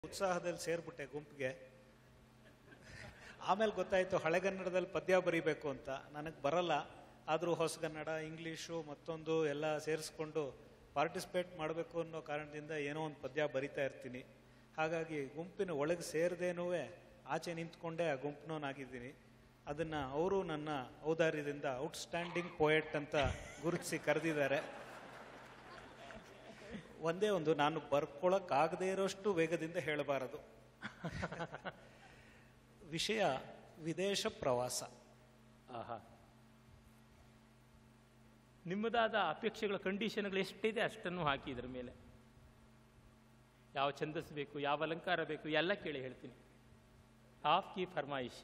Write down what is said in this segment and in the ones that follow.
ಉತ್ಸಾಹದಲ್ಲಿ ಸೇರ್ಬಿಟ್ಟೆ ಗುಂಪಿಗೆ ಆಮೇಲೆ ಗೊತ್ತಾಯ್ತು ಹಳೆಗನ್ನಡದಲ್ಲಿ ಪದ್ಯ ಬರೀಬೇಕು ಅಂತ ನನಗೆ ಬರಲ್ಲ ಆದರೂ ಹೊಸಗನ್ನಡ ಇಂಗ್ಲೀಷು ಮತ್ತೊಂದು ಎಲ್ಲ ಸೇರಿಸ್ಕೊಂಡು ಪಾರ್ಟಿಸಿಪೇಟ್ ಮಾಡಬೇಕು ಅನ್ನೋ ಕಾರಣದಿಂದ ಏನೋ ಒಂದು ಪದ್ಯ ಬರಿತಾ ಇರ್ತೀನಿ ಹಾಗಾಗಿ ಗುಂಪಿನ ಒಳಗೆ ಸೇರದೇನೂ ಆಚೆ ನಿಂತ್ಕೊಂಡೇ ಆ ಗುಂಪಿನವನಾಗಿದ್ದೀನಿ ಅದನ್ನು ಅವರು ನನ್ನ ಔದಾರ್ಯದಿಂದ ಔಟ್ಸ್ಟ್ಯಾಂಡಿಂಗ್ ಪೋಯೆಟ್ ಅಂತ ಗುರುತಿಸಿ ಕರೆದಿದ್ದಾರೆ ಒಂದೇ ಒಂದು ನಾನು ಬರ್ಕೊಳಕ್ಕಾಗದೇ ಇರೋಷ್ಟು ವೇಗದಿಂದ ಹೇಳಬಾರದು ವಿಷಯ ವಿದೇಶ ಪ್ರವಾಸ ಆಹಾ ನಿಮ್ಮದಾದ ಅಪೇಕ್ಷೆಗಳ ಕಂಡೀಷನ್ಗಳು ಎಷ್ಟಿದೆ ಅಷ್ಟನ್ನು ಹಾಕಿ ಇದ್ರ ಮೇಲೆ ಯಾವ ಛಂದಸ್ಸು ಬೇಕು ಯಾವ ಅಲಂಕಾರ ಬೇಕು ಎಲ್ಲ ಕೇಳಿ ಹೇಳ್ತೀನಿ ಆಫ್ ಕಿ ಫರ್ಮಾಯಿಶ್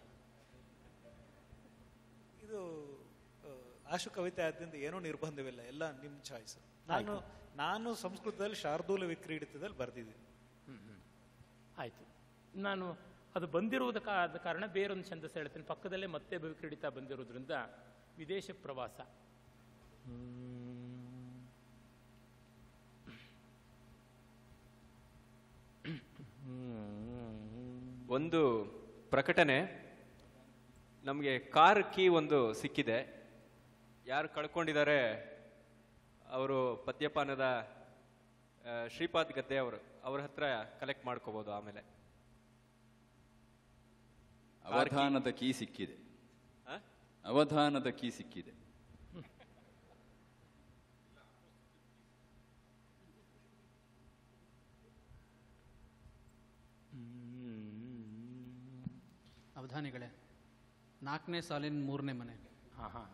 ಇದು ಆ, ಆಶು ಕವಿತೆ ಆದ್ರಿಂದ ಏನೂ ನಿರ್ಬಂಧವಿಲ್ಲ ಎಲ್ಲ ನಿಮ್ಮ ಚಾಯ್ಸ್ ನಾನು ನಾನು ಸಂಸ್ಕೃತದಲ್ಲಿ ಶಾರ್ದೂಲ ವಿಕ್ರೀಡಿತದಲ್ಲಿ ಬರೆದಿದ್ದೀನಿ ಆಯಿತು ನಾನು ಅದು ಬಂದಿರುವುದ ಕಾ- ಆದ ಕಾರಣ ಬೇರೊಂದು ಛಂದಸ್ಸು ಹೇಳ್ತೀನಿ ಪಕ್ಕದಲ್ಲೇ ಮತ್ತೆ ವಿಕ್ರೀಡಿತ ಬಂದಿರೋದ್ರಿಂದ ವಿದೇಶ ಪ್ರವಾಸ ಒಂದು ಪ್ರಕಟಣೆ ನಮಗೆ ಕಾರ್ ಕೀ ಒಂದು ಸಿಕ್ಕಿದೆ ಯಾರು ಕಳ್ಕೊಂಡಿದ್ದಾರೆ ಅವರು ಪದ್ಯಪಾನದ ಆ, ಶ್ರೀಪಾದ್ ಗದ್ದೆ ಅವರು ಅವ್ರ ಹತ್ರ ಕಲೆಕ್ಟ್ ಮಾಡ್ಕೋಬಹುದು ಆಮೇಲೆ ಅವಧಾನದ ಕೀ ಸಿಕ್ಕಿದೆ ಆ? ಅವಧಾನದ ಕೀ ಸಿಕ್ಕಿದೆ ಅವಧಾನಿಗಳೇ ನಾಲ್ಕನೇ ಸಾಲಿನ ಮೂರನೇ ಮನೆ ಹಾಂ ಹಾಂ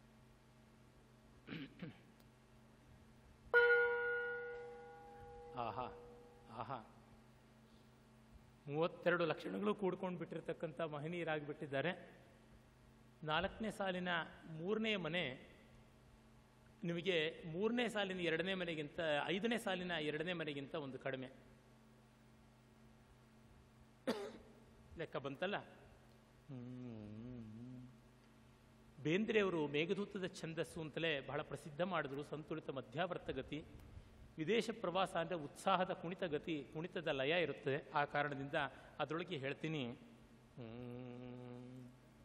ಆಹಾ ಆಹಾ ಮೂವತ್ತೆರಡು ಲಕ್ಷಣಗಳು ಕೂಡ್ಕೊಂಡು ಬಿಟ್ಟಿರ್ತಕ್ಕಂಥ ಮಹನೀಯರಾಗಿಬಿಟ್ಟಿದ್ದಾರೆ ನಾಲ್ಕನೇ ಸಾಲಿನ ಮೂರನೇ ಮನೆ ನಿಮಗೆ ಮೂರನೇ ಸಾಲಿನ ಎರಡನೇ ಮನೆಗಿಂತ ಐದನೇ ಸಾಲಿನ ಎರಡನೇ ಮನೆಗಿಂತ ಒಂದು ಕಡಿಮೆ ಲೆಕ್ಕ ಬಂತಲ್ಲ ಬೇಂದ್ರೆಯವರು ಮೇಘದೂತದ ಛಂದಸ್ಸು ಅಂತಲೇ ಬಹಳ ಪ್ರಸಿದ್ಧ ಮಾಡಿದ್ರು ಸಂತುಲಿತ ಮಧ್ಯಾವರ್ತ ಗತಿ ವಿದೇಶ ಪ್ರವಾಸ ಅಂದರೆ ಉತ್ಸಾಹದ ಕುಣಿತ ಗತಿ ಕುಣಿತದ ಲಯ ಇರುತ್ತೆ ಆ ಕಾರಣದಿಂದ ಅದರೊಳಗೆ ಹೇಳ್ತೀನಿ ಹ್ಮ್.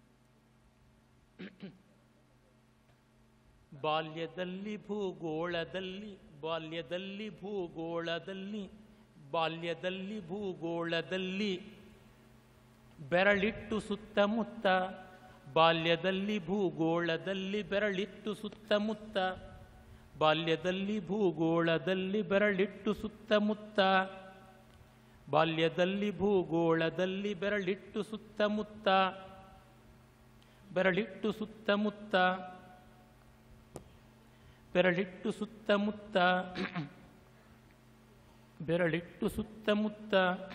ಬಾಲ್ಯದಲ್ಲಿ ಭೂಗೋಳದಲ್ಲಿ ಬಾಲ್ಯದಲ್ಲಿ ಭೂಗೋಳದಲ್ಲಿ ಬಾಲ್ಯದಲ್ಲಿ ಭೂಗೋಳದಲ್ಲಿ ಬೆರಳಿಟ್ಟು ಸುತ್ತಮುತ್ತ ಬಾಲ್ಯದಲ್ಲಿ ಭೂಗೋಳದಲ್ಲಿ ಬೆರಳಿಟ್ಟು ಸುತ್ತಮುತ್ತ ಬಾಲ್ಯದಲ್ಲಿ ಭೂಗೋಳದಲ್ಲಿ ಬೆರಳಿಟ್ಟು ಸುತ್ತಮುತ್ತ ಬಾಲ್ಯದಲ್ಲಿ ಭೂಗೋಳದಲ್ಲಿ ಬೆರಳಿಟ್ಟು ಸುತ್ತಮುತ್ತ ಬೆರಳಿಟ್ಟು ಸುತ್ತಮುತ್ತ ಬೆರಳಿಟ್ಟು ಸುತ್ತಮುತ್ತ ಬೆರಳಿಟ್ಟು ಸುತ್ತಮುತ್ತ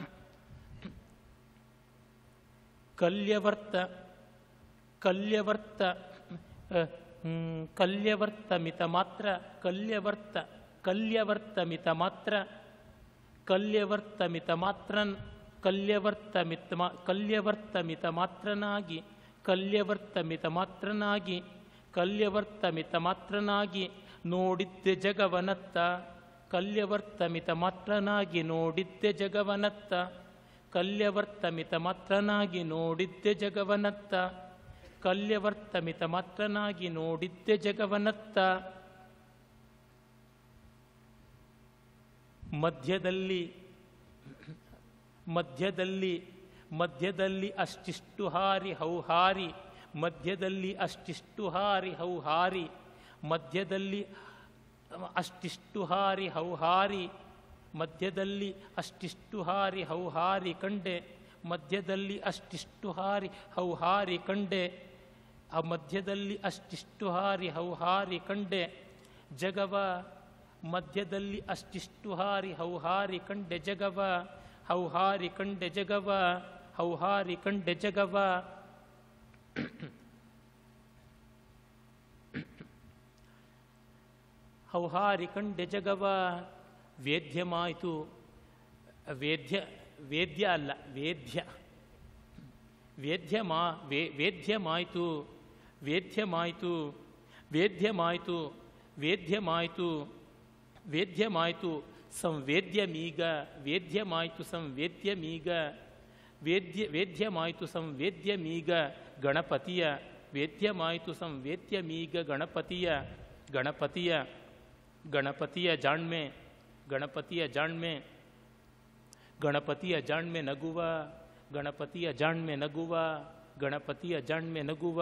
ಕಲ್ಯವರ್ತ ಕಲ್ಯವರ್ತ ಅ, ಹ್ಮ್, ಕಲ್ಯವರ್ತ ಮಿತ ಮಾತ್ರ ಕಲ್ಯವರ್ತ ಕಲ್ಯವರ್ತ ಮಿತ ಮಾತ್ರ ಕಲ್ಯವರ್ತ ಮಿತ ಮಾತ್ರನ್ ಕಲ್ಯವರ್ತ ಮಿತ ಮಾ- ಕಲ್ಯವರ್ತ ಮಿತ ಮಾತ್ರನಾಗಿ ಕಲ್ಯವರ್ತ ಮಿತ ಮಾತ್ರನಾಗಿ ಕಲ್ಯವರ್ತ ಮಿತ ಮಾತ್ರನಾಗಿ ನೋಡಿದ್ದೆ ಜಗವನತ್ತ ಕಲ್ಯವರ್ತ ಮಿತ ಮಾತ್ರನಾಗಿ ನೋಡಿದ್ದೆ ಜಗವನತ್ತ ಕಲ್ಯವರ್ತ ಮಿತ ಮಾತ್ರನಾಗಿ ನೋಡಿದ್ದೆ ಜಗವನತ್ತ ಕಲ್ಯವರ್ತ ಮಿತ ಮಾತ್ರನಾಗಿ ನೋಡಿದ್ದೆ ಜಗವನತ್ತ ಮಧ್ಯದಲ್ಲಿ ಮಧ್ಯದಲ್ಲಿ ಮಧ್ಯದಲ್ಲಿ ಅಷ್ಟಿಷ್ಟು ಹಾರಿ ಹೌಹಾರಿ ಮಧ್ಯದಲ್ಲಿ ಅಷ್ಟಿಷ್ಟು ಹಾರಿ ಹೌಹಾರಿ ಮಧ್ಯದಲ್ಲಿ ಅಷ್ಟಿಷ್ಟು ಹಾರಿ ಹೌಹಾರಿ ಮಧ್ಯದಲ್ಲಿ ಅಷ್ಟಿಷ್ಟು ಹಾರಿ ಹೌಹಾರಿ ಕಂಡೆ ಮಧ್ಯದಲ್ಲಿ ಅಷ್ಟಿಷ್ಟು ಹಾರಿ ಹೌಹಾರಿ ಕಂಡೆ ಆ ಮಧ್ಯದಲ್ಲಿ ಅಷ್ಟಿಷ್ಟು ಹಾರಿ ಹೌಹಾರಿ ಕಂಡೆ ಜಗವ ಮಧ್ಯದಲ್ಲಿ ಅಷ್ಟಿಷ್ಟು ಹಾರಿ ಹೌಹಾರಿ ಕಂಡೆ ಜಗವ ಹೌಹಾರಿ ಕಂಡೆ ಜಗವ ಹೌಹಾರಿ ಕಂಡೆ ಜಗವ ಹೌಹಾರಿ ಕಂಡೆ ಜಗವ ವೇದ್ಯಮಾಯಿತು ವೇದ್ಯ ವೇದ್ಯ ಅಲ್ಲ ವೇದ್ಯ ವೇದ್ಯಮಾ ವೇ ವೇದ್ಯಮಾಯಿತು ವೇದ್ಯಮಾಯಿತು ವೇದ್ಯಮಾಯಿತು ವೇದ್ಯಮಾಯಿತು ವೇದ್ಯಮಾಯಿತು ಸಂವೇದ್ಯಮೀಗ ವೇದ್ಯಮಾಯ್ತು ಸಂವೇದ್ಯಮೀಗ ವೇದ್ಯ ವೇದ್ಯಮಾಯ್ತು ಸಂವೇದ್ಯಮೀಗ ಗಣಪತಿಯ ವೇದ್ಯಮಾಯ್ತು ಸಂವೇದ್ಯಮೀಗ ಗಣಪತಿಯ ಗಣಪತಿಯ ಗಣಪತಿಯ ಜಾಣ್ಮೆ ಗಣಪತಿಯ ಜಾಣ್ಮೆ ಗಣಪತಿಯ ಜಾಣ್ಮೆ ನಗುವ ಗಣಪತಿಯ ಜಾಣ್ಮೆ ನಗುವ ಗಣಪತಿಯ ಜಾಣ್ಮೆ ನಗುವ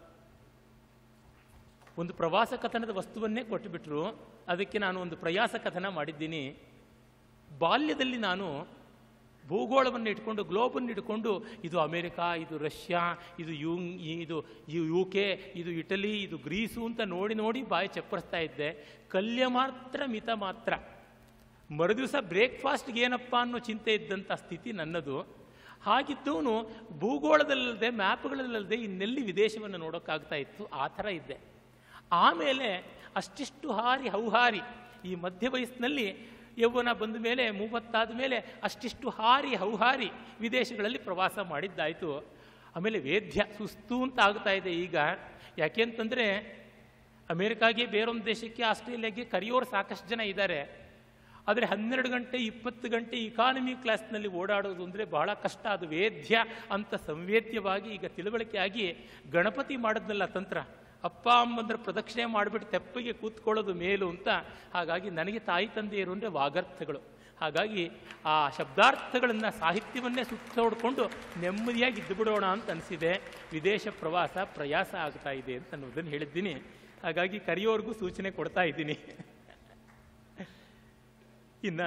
ಒಂದು ಪ್ರವಾಸ ಕಥನದ ವಸ್ತುವನ್ನೇ ಕೊಟ್ಟುಬಿಟ್ರು ಅದಕ್ಕೆ ನಾನು ಒಂದು ಪ್ರಯಾಸ ಕಥನ ಮಾಡಿದ್ದೀನಿ ಬಾಲ್ಯದಲ್ಲಿ ನಾನು ಭೂಗೋಳವನ್ನು ಇಟ್ಕೊಂಡು ಗ್ಲೋಬನ್ನು ಇಟ್ಕೊಂಡು ಇದು ಅಮೆರಿಕಾ ಇದು ರಷ್ಯಾ ಇದು ಯು ಇದು ಯು ಕೆ ಇದು ಇಟಲಿ ಇದು ಗ್ರೀಸು ಅಂತ ನೋಡಿ ನೋಡಿ ಬಾಯಿ ಚಪ್ಪರಿಸ್ತಾ ಇದ್ದೆ ಕಲ್ಯ ಮಾತ್ರ ಮಿತ ಮಾತ್ರ ಮರುದಿವಸ ಬ್ರೇಕ್ಫಾಸ್ಟ್ಗೆ ಏನಪ್ಪ ಅನ್ನೋ ಚಿಂತೆ ಇದ್ದಂಥ ಸ್ಥಿತಿ ನನ್ನದು ಹಾಗಿದ್ದವನು ಭೂಗೋಳದಲ್ಲದೆ ಮ್ಯಾಪ್ಗಳಲ್ಲದೆ ಇನ್ನೆಲ್ಲಿ ವಿದೇಶವನ್ನು ನೋಡೋಕ್ಕಾಗ್ತಾ ಇತ್ತು ಆ ಥರ ಇದ್ದೆ ಆಮೇಲೆ ಅಷ್ಟಿಷ್ಟು ಹಾರಿ ಹೌಹಾರಿ ಈ ಮಧ್ಯ ವಯಸ್ಸಿನಲ್ಲಿ ಯೌವನ ಬಂದ ಮೇಲೆ ಮೂವತ್ತಾದ ಮೇಲೆ ಅಷ್ಟಿಷ್ಟು ಹಾರಿ ಹೌಹಾರಿ ವಿದೇಶಗಳಲ್ಲಿ ಪ್ರವಾಸ ಮಾಡಿದ್ದಾಯಿತು ಆಮೇಲೆ ವೇದ್ಯ ಸುಸ್ತು ಅಂತ ಆಗ್ತಾ ಇದೆ ಈಗ ಯಾಕೆಂತಂದರೆ ಅಮೇರಿಕಾಗೆ ಬೇರೊಂದು ದೇಶಕ್ಕೆ ಆಸ್ಟ್ರೇಲಿಯಾಗೆ ಕರೆಯೋರು ಸಾಕಷ್ಟು ಜನ ಇದ್ದಾರೆ ಆದರೆ ಹನ್ನೆರಡು ಗಂಟೆ ಇಪ್ಪತ್ತು ಗಂಟೆ ಇಕಾನಮಿ ಕ್ಲಾಸ್ನಲ್ಲಿ ಓಡಾಡೋದು ಅಂದರೆ ಬಹಳ ಕಷ್ಟ ಅದು ವೇದ್ಯ ಅಂತ ಸಂವೇದ್ಯವಾಗಿ ಈಗ ತಿಳುವಳಿಕೆಯಾಗಿ ಗಣಪತಿ ಮಾಡಿದ್ನಲ್ಲ ತಂತ್ರ ಅಪ್ಪ ಅಮ್ಮಂದ್ರೆ ಪ್ರದಕ್ಷಿಣೆ ಮಾಡಿಬಿಟ್ಟು ತೆಪ್ಪಗೆ ಕೂತ್ಕೊಳ್ಳೋದು ಮೇಲು ಅಂತ ಹಾಗಾಗಿ ನನಗೆ ತಾಯಿ ತಂದೆಯರು ಅಂದರೆ ವಾಗರ್ಥಗಳು ಹಾಗಾಗಿ ಆ ಶಬ್ದಾರ್ಥಗಳನ್ನು ಸಾಹಿತ್ಯವನ್ನೇ ಸುತ್ತ ಹೊಡ್ಕೊಂಡು ನೆಮ್ಮದಿಯಾಗಿ ಇದ್ದು ಬಿಡೋಣ ಅಂತ ಅನಿಸಿದೆ ವಿದೇಶ ಪ್ರವಾಸ ಪ್ರಯಾಸ ಆಗ್ತಾ ಇದೆ ಅಂತ ಅನ್ನೋದನ್ನು ಹೇಳಿದ್ದೀನಿ ಹಾಗಾಗಿ ಕರೆಯೋರ್ಗೂ ಸೂಚನೆ ಕೊಡ್ತಾ ಇದ್ದೀನಿ ಇನ್ನು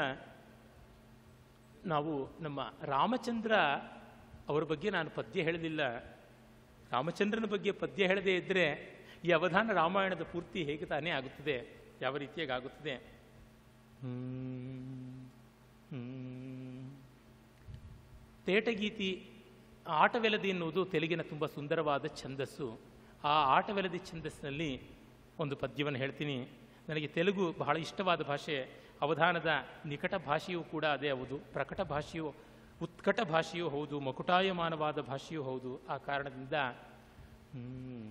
ನಾವು ನಮ್ಮ ರಾಮಚಂದ್ರ ಅವರ ಬಗ್ಗೆ ನಾನು ಪದ್ಯ ಹೇಳಲಿಲ್ಲ ರಾಮಚಂದ್ರನ ಬಗ್ಗೆ ಪದ್ಯ ಹೇಳದೇ ಇದ್ದರೆ ಈ ಅವಧಾನ ರಾಮಾಯಣದ ಪೂರ್ತಿ ಹೇಗೆ ತಾನೇ ಆಗುತ್ತದೆ ಯಾವ ರೀತಿಯಾಗಿ ಆಗುತ್ತದೆ ಹ್ಮ್. ಹ್ಮ್. ತೇಟಗೀತಿ ಆಟವೆಲದಿ ಎನ್ನುವುದು ತೆಲುಗಿನ ತುಂಬ ಸುಂದರವಾದ ಛಂದಸ್ಸು ಆ ಆಟವೆಲದಿ ಛಂದಸ್ಸಿನಲ್ಲಿ ಒಂದು ಪದ್ಯವನ್ನು ಹೇಳ್ತೀನಿ ನನಗೆ ತೆಲುಗು ಬಹಳ ಇಷ್ಟವಾದ ಭಾಷೆ ಅವಧಾನದ ನಿಕಟ ಭಾಷೆಯೂ ಕೂಡ ಅದೇ ಹೌದು ಪ್ರಕಟ ಭಾಷೆಯೂ ಉತ್ಕಟ ಭಾಷೆಯೂ ಹೌದು ಮಕುಟಾಯಮಾನವಾದ ಭಾಷೆಯೂ ಹೌದು ಆ ಕಾರಣದಿಂದ ಹ್ಮ್,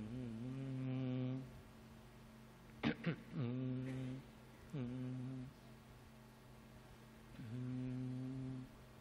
ಹ್ಮ್, ಹ್ಮ್, ಹ್ಮ್.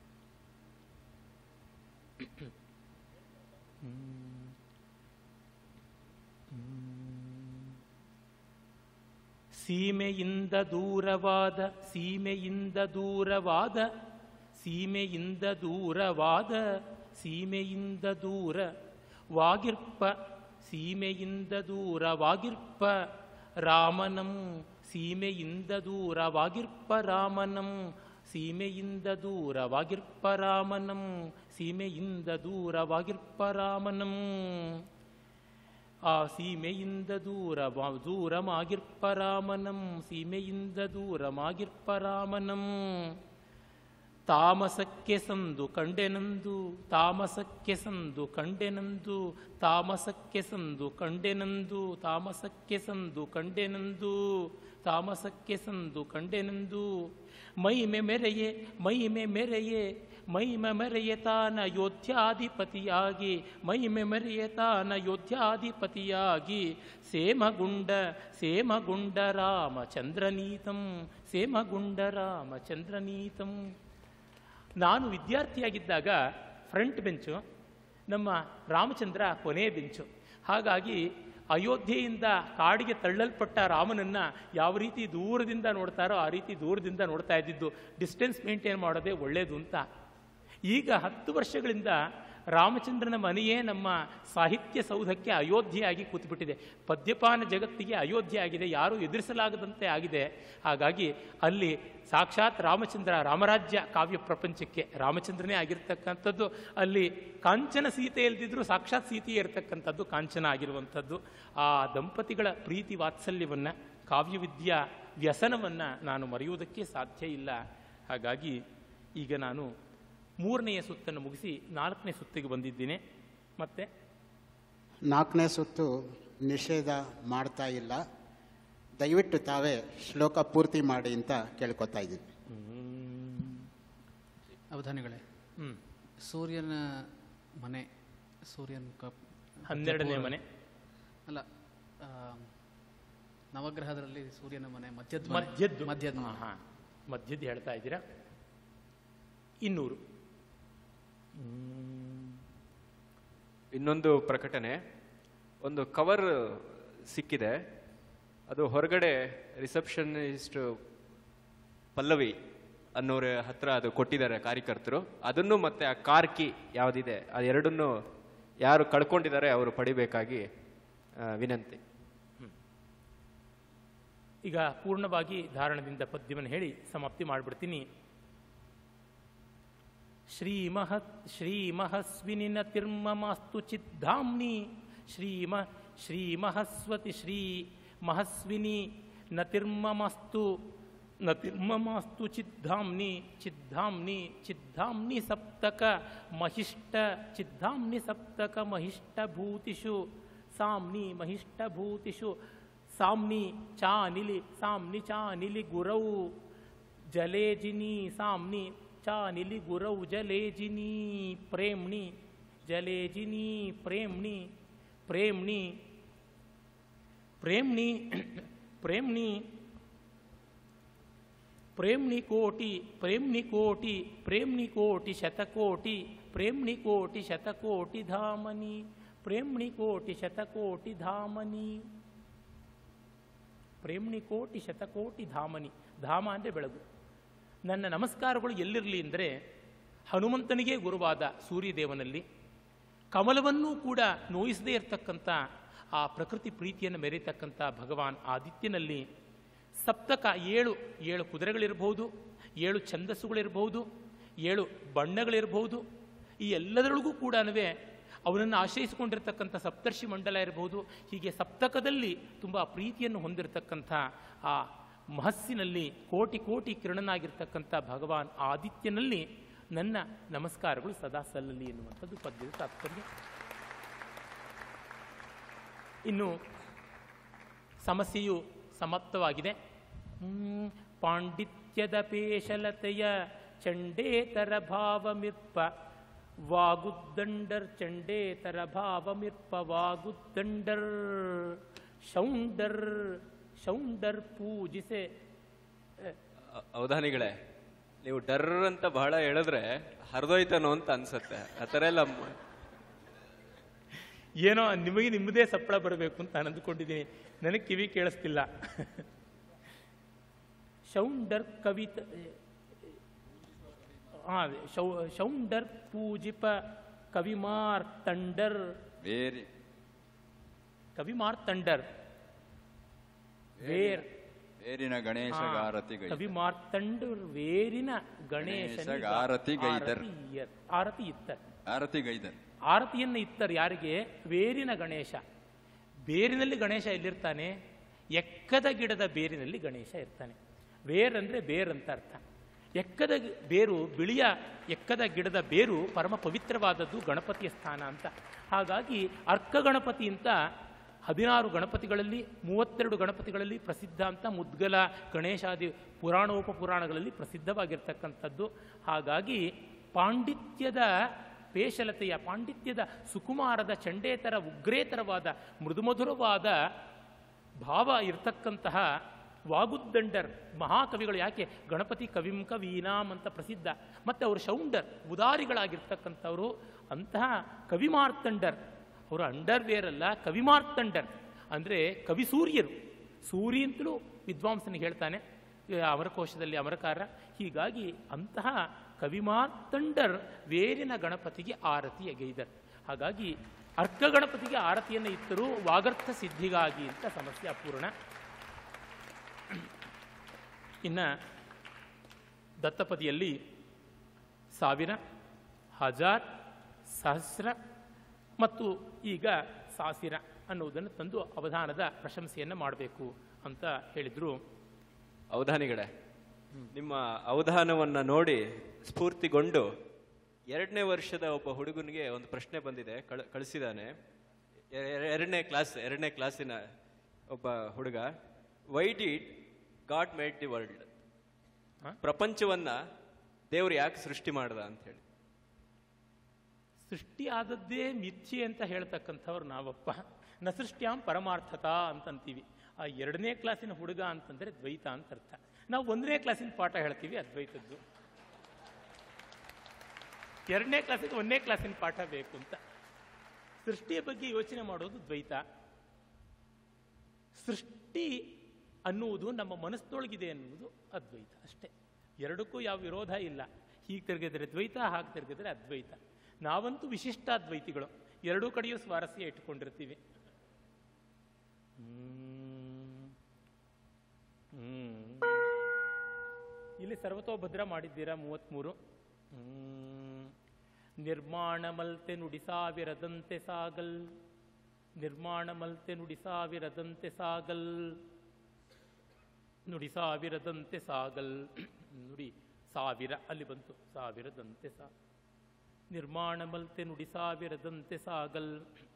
ಸೀಮೆಯಿಂದ ದೂರವಾದ ಸೀಮೆಯಿಂದ ದೂರವಾದ ಸೀಮೆಯಿಂದ ದೂರವಾದ ಸೀಮೆಯಿಂದ ದೂರ ವಾಗಿರ್ಪ ಸೀಮೆಯಿಂದ ದೂರವಾಗಿರ್ಪ ರಾಮನಂ ಸೀಮೆಯಿಂದ ದೂರವಾಗಿರ್ಪ ರಾಮನಂ ಸೀಮೆಯಿಂದ ದೂರವಾಗಿರ್ಪ ರಾಮನಂ ಸೀಮೆಯಿಂದ ದೂರವಾಗಿರ್ಪ ರಾಮನಂ ಆ ಸೀಮೆಯಿಂದ ದೂರ ದೂರಮಾಗಿರ್ಪ ರಾಮನಂ ಸೀಮೆಯಿಂದ ದೂರಮಾಗಿರ್ಪ ರಾಮನಂ ತಾಮಸಕ್ಕೆ ಸಂದು ಕಂಡೆನಂದು ತಾಮಸಕ್ಕೆ ಸಂದು ಕಂಡೆನಂದು ತಾಮಸಕ್ಕೆ ಸಂದು ಕಂಡೆನಂದು ತಾಮಸಕ್ಕೆ ಸಂದು ಕಂಡೆನಂದು ತಾಮಸಕ್ಕೆ ಸಂದು ಕಂಡೆನಂದು ಮೈಮೆ ಮೆರೆಯೆ ಮೈಮೆ ಮೆರೆಯೆ ಮೈಮೆ ಮೆರೆಯೆ ತಾನ ಯೋಧ್ಯಾಧಿಪತಿಯಾಗಿ ಮೈಮೆ ಮೆರೆಯೆ ತಾನ ಯೋಧ್ಯಾಧಿಪತಿಯಾಗಿ ಸೇಮಗುಂಡ ಸೇಮಗುಂಡ ರಾಮಚಂದ್ರನೀತಂ ಸೇಮಗುಂಡ ರಾಮಚಂದ್ರನೀತಂ ನಾನು ವಿದ್ಯಾರ್ಥಿಯಾಗಿದ್ದಾಗ ಫ್ರಂಟ್ ಬೆಂಚು ನಮ್ಮ ರಾಮಚಂದ್ರ ಕೊನೆ ಬೆಂಚು ಹಾಗಾಗಿ ಅಯೋಧ್ಯೆಯಿಂದ ಕಾಡಿಗೆ ತಳ್ಳಲ್ಪಟ್ಟ ರಾಮನನ್ನ ಯಾವ ರೀತಿ ದೂರದಿಂದ ನೋಡ್ತಾರೋ ಆ ರೀತಿ ದೂರದಿಂದ ನೋಡ್ತಾ ಇದ್ದಿದ್ದು ಡಿಸ್ಟೆನ್ಸ್ ಮೇಂಟೈನ್ ಮಾಡೋದೇ ಒಳ್ಳೆಯದು ಅಂತ ಈಗ ಹತ್ತು ವರ್ಷಗಳಿಂದ ರಾಮಚಂದ್ರನ ಮನೆಯೇ ನಮ್ಮ ಸಾಹಿತ್ಯ ಸೌಧಕ್ಕೆ ಅಯೋಧ್ಯೆಯಾಗಿ ಕೂತ್ಬಿಟ್ಟಿದೆ ಪದ್ಯಪಾನ ಜಗತ್ತಿಗೆ ಅಯೋಧ್ಯೆ ಆಗಿದೆ ಯಾರೂ ಎದುರಿಸಲಾಗದಂತೆ ಆಗಿದೆ ಹಾಗಾಗಿ ಅಲ್ಲಿ ಸಾಕ್ಷಾತ್ ರಾಮಚಂದ್ರ ರಾಮರಾಜ್ಯ ಕಾವ್ಯ ಪ್ರಪಂಚಕ್ಕೆ ರಾಮಚಂದ್ರನೇ ಆಗಿರ್ತಕ್ಕಂಥದ್ದು ಅಲ್ಲಿ ಕಾಂಚನ ಸೀತೆ ಇಲ್ದಿದ್ರು ಸಾಕ್ಷಾತ್ ಸೀತೆಯೇ ಇರತಕ್ಕಂಥದ್ದು ಕಾಂಚನ ಆಗಿರುವಂಥದ್ದು ಆ ದಂಪತಿಗಳ ಪ್ರೀತಿ ವಾತ್ಸಲ್ಯವನ್ನು ಕಾವ್ಯವಿದ್ಯಾ ವ್ಯಸನವನ್ನು ನಾನು ಮರೆಯುವುದಕ್ಕೆ ಸಾಧ್ಯ ಇಲ್ಲ ಹಾಗಾಗಿ ಈಗ ನಾನು ಮೂರನೆಯ ಸುತ್ತನ್ನು ಮುಗಿಸಿ ನಾಲ್ಕನೇ ಸುತ್ತಿಗೆ ಬಂದಿದ್ದೀನಿ ಮತ್ತೆ ನಾಲ್ಕನೇ ಸುತ್ತು ನಿಷೇಧ ಮಾಡ್ತಾ ಇಲ್ಲ ದಯವಿಟ್ಟು ತಾವೇ ಶ್ಲೋಕ ಪೂರ್ತಿ ಮಾಡಿ ಅಂತ ಕೇಳ್ಕೊತಾ ಇದ್ದೀನಿ ಅವಧಾನಿಗಳೇ ಹ್ಮ್ ಸೂರ್ಯನ ಮನೆ ಸೂರ್ಯನ ಕಪ್ ಹನ್ನೆರಡನೇ ಮನೆ ಅಲ್ಲ ಆ, ನವಗ್ರಹದಲ್ಲಿ ಸೂರ್ಯನ ಮನೆ ಮಧ್ಯದ ಮಧ್ಯದ್ದು ಮಧ್ಯದ ಹಾ, ಹಾ. ಮಧ್ಯದ್ದು ಹೇಳ್ತಾ ಇದ್ದೀರಾ ಇನ್ನೂರು ಇನ್ನೊಂದು ಪ್ರಕಟಣೆ ಒಂದು ಕವರ್ ಸಿಕ್ಕಿದೆ ಅದು ಹೊರಗಡೆ ರಿಸೆಪ್ಷನಿಸ್ಟ್ ಪಲ್ಲವಿ ಅನ್ನೋರ ಹತ್ರ ಅದು ಕೊಟ್ಟಿದ್ದಾರೆ ಕಾರ್ಯಕರ್ತರು ಅದನ್ನು ಮತ್ತೆ ಆ ಕಾರ್ ಕಿ ಯಾವುದಿದೆ ಅದೆರಡನ್ನು ಯಾರು ಕಳ್ಕೊಂಡಿದ್ದಾರೆ ಅವರು ಪಡಿಬೇಕಾಗಿ ಆ, ವಿನಂತಿ ಈಗ ಪೂರ್ಣವಾಗಿ ಧಾರಣದಿಂದ ಪದ್ಯವನ್ನು ಹೇಳಿ ಸಮಾಪ್ತಿ ಮಾಡಿಬಿಡ್ತೀನಿ ಶ್ರೀಮಹತ್ ಶ್ರೀಮಹಸ್ವಿನಿನ ತಿರ್ಮಮಾಸ್ತು ಚಿದ್ದಾಂನಿ ಶ್ರೀಮ ಶ್ರೀಮಹಸ್ವತಿ ಶ್ರೀ ಮಹಸ್ವಿನಿ ನ ತಿರ್ಮಮಾಸ್ತು ನ ತಿರ್ಮಮಾಸ್ತು ಚಿದ್ದಾಂನಿ ಚಿದ್ದಾಂನಿ ಚಿದ್ದಾಂನಿ ಸಪ್ತಕ ಮಹಿಷ್ಟ ಚಿದ್ದಾಂನಿ ಸಪ್ತಕ ಮಹಿಷ್ಟ ಭೂತಿಷು ಸಾಮ್ನಿ ಮಹಿಷ್ಟ ಭೂತಿಷು ಸಾಮ್ನಿ ಚಾನಿಲಿ ಸಾಮ್ನಿ ಚಾನಿಲಿ ಗುರೌ ಜಲೇಜಿನಿ ಸಾಮ್ನಿ ಚಾನಿಲಿ ಗುರೌ ಜಲೇಜಿನಿ ಪ್ರೇಮ್ಣಿ ಜಲೇಜಿನಿ ಪ್ರೇಮ್ಣಿ ಪ್ರೇಮ್ಣಿ ಪ್ರೇಮ್ಣಿ ಪ್ರೇಮ್ಣಿ ಪ್ರೇಮ್ಣಿ ಕೋಟಿ ಪ್ರೇಮ್ಣಿ ಕೋಟಿ ಪ್ರೇಮ್ಣಿ ಕೋಟಿ ಶತಕೋಟಿ ಪ್ರೇಮ್ಣಿ ಕೋಟಿ ಶತಕೋಟಿ ಧಾಮನಿ ಪ್ರೇಮ್ಣಿ ಕೋಟಿ ಶತಕೋಟಿ ಧಾಮನಿ ಪ್ರೇಮ್ಣಿ ಕೋಟಿ ಶತಕೋಟಿ ಧಾಮನಿ ಧಾಮ ಅಂದರೆ ಬೆಳಗು ನನ್ನ ನಮಸ್ಕಾರಗಳು ಎಲ್ಲಿರಲಿ ಅಂದರೆ ಹನುಮಂತನಿಗೆ ಗುರುವಾದ ಸೂರ್ಯದೇವನಲ್ಲಿ ಕಮಲವನ್ನೂ ಕೂಡ ನೋಯಿಸದೇ ಇರತಕ್ಕಂಥ ಆ ಪ್ರಕೃತಿ ಪ್ರೀತಿಯನ್ನು ಮೆರೆತಕ್ಕಂಥ ಭಗವಾನ್ ಆದಿತ್ಯನಲ್ಲಿ ಸಪ್ತಕ ಏಳು ಏಳು ಕುದುರೆಗಳಿರಬಹುದು ಏಳು ಛಂದಸ್ಸುಗಳಿರಬಹುದು ಏಳು ಬಣ್ಣಗಳಿರಬಹುದು ಈ ಎಲ್ಲದರೊಳಗೂ ಕೂಡ ಅವನನ್ನು ಆಶ್ರಯಿಸಿಕೊಂಡಿರ್ತಕ್ಕಂಥ ಸಪ್ತರ್ಷಿ ಮಂಡಲ ಇರಬಹುದು ಹೀಗೆ ಸಪ್ತಕದಲ್ಲಿ ತುಂಬ ಪ್ರೀತಿಯನ್ನು ಹೊಂದಿರತಕ್ಕಂಥ ಆ ಮಹಸ್ಸಿನಲ್ಲಿ ಕೋಟಿ ಕೋಟಿ ಕಿರಣನಾಗಿರ್ತಕ್ಕಂಥ ಭಗವಾನ್ ಆದಿತ್ಯನಲ್ಲಿ ನನ್ನ ನಮಸ್ಕಾರಗಳು ಸದಾ ಸಲ್ಲಲಿ ಎನ್ನುವಂಥದ್ದು ಪದ್ಯದ ತಾತ್ಪರ್ಯ ಇನ್ನು ಸಮಸ್ಯೆಯು ಸಮಾಪ್ತವಾಗಿದೆ ಹ್ಮ್, ಪಾಂಡಿತ್ಯದ ಪೇಶಲತೆಯ ಚಂಡೇತರ ಭಾವಮಿರ್ಪ ವಾಗುದ್ದಂಡರ್ ಚಂಡೇತರ ಭಾವಮಿರ್ಪ ವಾಗುದ್ದಂಡರ್ ಶೌಂಡರ್ ಶೌಂಡರ್ ಪೂಜಿಸೆ ಅ- ಅವಧಾನಿಗಳೇ ನೀವು ಡರ್ ಅಂತ ಬಹಳ ಹೇಳಿದ್ರೆ ಹರಿದೋಯ್ತಾನೋ ಅಂತ ಅನ್ಸತ್ತೆ ಆ ಥರ ಎಲ್ಲ ಮ- ಏನೋ ನಿಮಗೆ ನಿಮ್ಮದೇ ಸಪ್ಪಳ ಬರಬೇಕು ಅಂತ ನಾನು ಅಂದುಕೊಂಡಿದ್ದೀನಿ ನನಗೆ ಕಿವಿ ಕೇಳಿಸ್ತಿಲ್ಲ ಶೌಂಡರ್ ಕವಿತ ಹಾಂ ಶೌ ಶೌಂಡರ್ ಪೂಜಿಪ ಕವಿಮಾರ್ತಂಡರ್ ಬೇರೆ ಕವಿಮಾರ್ತಂಡರ್ ವೇರ್ ಬೇರಿನ ಗಣೇಶಗಾರತಿಗೈ ಕವಿಮಾರ್ತಂಡರ್ ವೇರಿನ ಗಣೇಶನಿಗೆ ಗಣೇಶಗಾರತಿಗೈದರ್. ಆರತಿ- ಆರತಿ ಇತ್ತರ್ ಆರತಿಗೈದರ್ ಆರತಿಯನ್ನು ಇತ್ತರು ಯಾರಿಗೆ ಬೇರಿನ ಗಣೇಶ ಬೇರಿನಲ್ಲಿ ಗಣೇಶ ಎಲ್ಲಿರ್ತಾನೆ ಎಕ್ಕದ ಗಿಡದ ಬೇರಿನಲ್ಲಿ ಗಣೇಶ ಇರ್ತಾನೆ ಬೇರ್ ಅಂದರೆ ಬೇರ್ ಅಂತ ಅರ್ಥ ಎಕ್ಕದ ಗಿ- ಬೇರು ಬಿಳಿಯ ಎಕ್ಕದ ಗಿಡದ ಬೇರು ಪರಮ ಪವಿತ್ರವಾದದ್ದು ಗಣಪತಿಯ ಸ್ಥಾನ ಅಂತ ಹಾಗಾಗಿ ಅರ್ಕ ಗಣಪತಿ ಅಂತ ಹದಿನಾರು ಗಣಪತಿಗಳಲ್ಲಿ ಮೂವತ್ತೆರಡು ಗಣಪತಿಗಳಲ್ಲಿ ಪ್ರಸಿದ್ಧ ಅಂತ ಮುದ್ಗಲ ಗಣೇಶಾದಿ ಪುರಾಣೋಪಪುರಾಣಗಳಲ್ಲಿ ಪ್ರಸಿದ್ಧವಾಗಿರ್ತಕ್ಕಂಥದ್ದು ಹಾಗಾಗಿ ಪಾಂಡಿತ್ಯದ ಪೇಶಲತೆಯ ಪಾಂಡಿತ್ಯದ ಸುಕುಮಾರದ ಚಂಡೇತರ ಉಗ್ರೇತರವಾದ ಮೃದುಮಧುರವಾದ ಭಾವ ಇರತಕ್ಕಂತಹ ವಾಗುದ್ದಂಡರ್ ಮಹಾಕವಿಗಳು ಯಾಕೆ ಗಣಪತಿ ಕವಿಂ ಕವೀನಾಂ ಅಂತ ಪ್ರಸಿದ್ಧ ಮತ್ತು ಅವರು ಶೌಂಡರ್ ಉದಾರಿಗಳಾಗಿರ್ತಕ್ಕಂಥವರು ಅಂತಹ ಕವಿಮಾರ್ತಂಡರ್ ಅವರು ಅಂಡರ್ವೇರ್ ಅಲ್ಲ ಕವಿಮಾರ್ತಂಡರ್ ಅಂದರೆ ಕವಿ ಸೂರ್ಯರು ಸೂರ್ಯ ಅಂತಲೂ ವಿದ್ವಾಂಸನಿಗೆ ಹೇಳ್ತಾನೆ ಈ ಅಮರಕೋಶದಲ್ಲಿ ಅಮರಕಾರ ಹೀಗಾಗಿ ಅಂತಹ ಕವಿಮಾರ್ತಂಡರ್ ವೇರಿನ ಗಣಪತಿಗೆ ಆರತಿ ಎಗೈದರ್ ಹಾಗಾಗಿ ಅರ್ಕ ಗಣಪತಿಗೆ ಆರತಿಯನ್ನು ಇತ್ತರೂ ವಾಗರ್ಥ ಸಿದ್ಧಿಗಾಗಿ ಅಂತ ಸಮಸ್ಯೆ ಅಪೂರ್ಣ ಇನ್ನು ದತ್ತಪದಿಯಲ್ಲಿ ಸಾವಿರ ಹಜಾರ್ ಸಹಸ್ರ ಮತ್ತು ಈಗ ಸಾಸಿರ ಅನ್ನುವುದನ್ನು ತಂದು ಅವಧಾನದ ಪ್ರಶಂಸೆಯನ್ನು ಮಾಡಬೇಕು ಅಂತ ಹೇಳಿದರು ಅವಧಾನಿಗಳೇ ನಿಮ್ಮ ಅವಧಾನವನ್ನ ನೋಡಿ ಸ್ಫೂರ್ತಿಗೊಂಡು ಎರಡನೇ ವರ್ಷದ ಒಬ್ಬ ಹುಡುಗನಿಗೆ ಒಂದು ಪ್ರಶ್ನೆ ಬಂದಿದೆ ಕಳ ಕಳಿಸಿದಾನೆ ಎ- ಎ- ಎರಡನೇ ಕ್ಲಾಸ್ ಎರಡನೇ ಕ್ಲಾಸಿನ ಒಬ್ಬ ಹುಡುಗ why did God made the world ಹ? ಪ್ರಪಂಚವನ್ನ ದೇವ್ರು ಯಾಕೆ ಸೃಷ್ಟಿ ಮಾಡ್ದ ಅಂತ ಹೇಳಿ ಸೃಷ್ಟಿ ಆದದ್ದೇ ಮಿಥ್ಯೆ ಅಂತ ಹೇಳ್ತಕ್ಕಂಥವ್ರು ನಾವಪ್ಪ ನ ಸೃಷ್ಟ್ಯಾಂ ಪರಮಾರ್ಥತ ಅಂತಂತೀವಿ ಆ ಎರಡನೇ ಕ್ಲಾಸಿನ ಹುಡುಗ ಅಂತಂದರೆ ದ್ವೈತ ಅಂತ ಅರ್ಥ ನಾವು ಒಂದನೇ ಕ್ಲಾಸಿನ ಪಾಠ ಹೇಳ್ತೀವಿ ಅದ್ವೈತದ್ದು ಎರಡನೇ ಕ್ಲಾಸಿಗೆ ಒಂದನೇ ಕ್ಲಾಸಿನ ಪಾಠ ಬೇಕು ಅಂತ ಸೃಷ್ಟಿಯ ಬಗ್ಗೆ ಯೋಚನೆ ಮಾಡೋದು ದ್ವೈತ ಸೃಷ್ಟಿ ಅನ್ನುವುದು ನಮ್ಮ ಮನಸ್ಸಿನೊಳಗಿದೆ ಅನ್ನುವುದು ಅದ್ವೈತ ಅಷ್ಟೇ ಎರಡಕ್ಕೂ ಯಾವ ವಿರೋಧ ಇಲ್ಲ ಹೀಗೆ ತಿರುಗಿದ್ರೆ ದ್ವೈತ ಹಾಗೆ ತಿರುಗಿದ್ರೆ ಅದ್ವೈತ ನಾವಂತೂ ವಿಶಿಷ್ಟಾದ್ವೈತಿಗಳು ಎರಡೂ ಕಡೆಯೂ ಸ್ವಾರಸ್ಯ ಇಟ್ಟುಕೊಂಡಿರ್ತೀವಿ ಹ್ಮ್. ಹ್ಮ್. ಇಲ್ಲಿ ಸರ್ವತೋಭದ್ರ ಮಾಡಿದ್ದೀರಾ ಮೂವತ್ಮೂರು ಹ್ಮ್. ನಿರ್ಮಾಣ ಮಲ್ತೆ ನುಡಿ ಸಾವಿರದಂತೆ ಸಾಗಲ್ ನಿರ್ಮಾಣ ಮಲ್ತೆ ನುಡಿ ಸಾವಿರದಂತೆ ಸಾಗಲ್ ನುಡಿ ಸಾವಿರದಂತೆ ಸಾಗಲ್ ನುಡಿ ಸಾವಿರ ಅಲ್ಲಿ ಬಂತು ಸಾವಿರದಂತೆ ಸಾ ನಿರ್ಮಾಣ ಮಲ್ತೆ ನುಡಿ ಸಾವಿರದಂತೆ ಸಾಗಲ್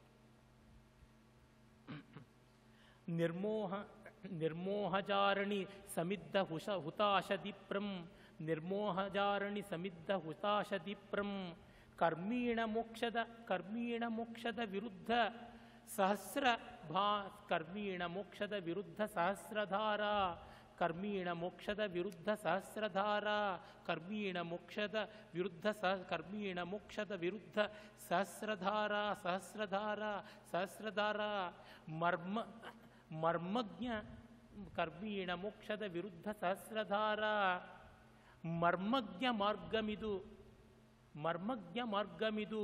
ನಿರ್ಮೋಹ ನಿರ್ಮೋಹಜಾರಣಿ ಸಮಿದ್ಧ ಹುಷ ಹುತಾಶದಿಪ್ರಂ ನಿರ್ಮೋಹಜಾರಣಿ ಸಮಿದ್ಧ ಹುತಾಶದಿಪ್ರಂ ಕರ್ಮೀಣ ಮೋಕ್ಷದ ಕರ್ಮೀಣ ಮೋಕ್ಷದ ವಿರುದ್ಧ ಸಹಸ್ರ ಭಾ ಕರ್ಮೀಣ ಮೋಕ್ಷದ ವಿರುದ್ಧ ಸಹಸ್ರಧಾರ ಕರ್ಮೀಣ ಮೋಕ್ಷದ ವಿರುದ್ಧ ಸಹಸ್ರಧಾರ ಕರ್ಮೀಣ ಮೋಕ್ಷದ ವಿರುದ್ಧ ಸಹ ಕರ್ಮೀಣ ಮೋಕ್ಷದ ವಿರುದ್ಧ ಸಹಸ್ರಧಾರ ಸಹಸ್ರಧಾರ ಸಹಸ್ರಧಾರ ಮರ್ಮ ಮರ್ಮಜ್ಞ ಕರ್ಮೀಣ ಮೋಕ್ಷದ ವಿರುದ್ಧ ಸಹಸ್ರಧಾರ ಮರ್ಮಜ್ಞ ಮಾರ್ಗಮಿದು ಮರ್ಮಜ್ಞ ಮಾರ್ಗಮಿದು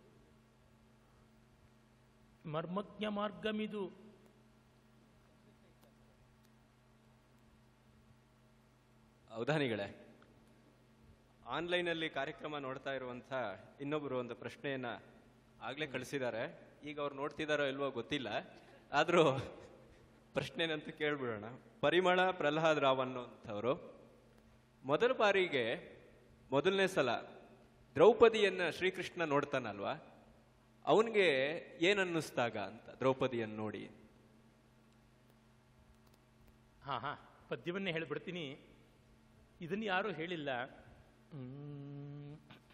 ಮರ್ಮಜ್ಞ ಮಾರ್ಗಮಿದು ಅವಧಾನಿಗಳೇ ಆನ್ಲೈನಲ್ಲಿ ಕಾರ್ಯಕ್ರಮ ನೋಡ್ತಾ ಇರುವಂಥ ಇನ್ನೊಬ್ಬರು ಒಂದು ಪ್ರಶ್ನೆಯನ್ನ ಆಗ್ಲೇ ಕಳಿಸಿದ್ದಾರೆ ಈಗ ಅವ್ರು ನೋಡ್ತಿದಾರೋ ಇಲ್ವೋ ಗೊತ್ತಿಲ್ಲ ಆದರೂ ಪ್ರಶ್ನೆನಂತೂ ಕೇಳ್ಬಿಡೋಣ ಪರಿಮಳ ಪ್ರಹ್ಲಾದ್ ರಾವ್ ಅನ್ನೋಂಥವ್ರು ಮೊದಲ ಬಾರಿಗೆ ಮೊದಲನೇ ಸಲ ದ್ರೌಪದಿಯನ್ನ ಶ್ರೀಕೃಷ್ಣ ನೋಡ್ತಾನಲ್ವಾ ಅವನಿಗೆ ಏನನ್ನಿಸ್ದಾಗ ಅಂತ ದ್ರೌಪದಿಯನ್ನು ನೋಡಿ ಹಾ ಹಾ ಪದ್ಯವನ್ನೇ ಹೇಳಿಬಿಡ್ತೀನಿ ಇದನ್ನು ಯಾರೂ ಹೇಳಿಲ್ಲ ಹ್ಮ್.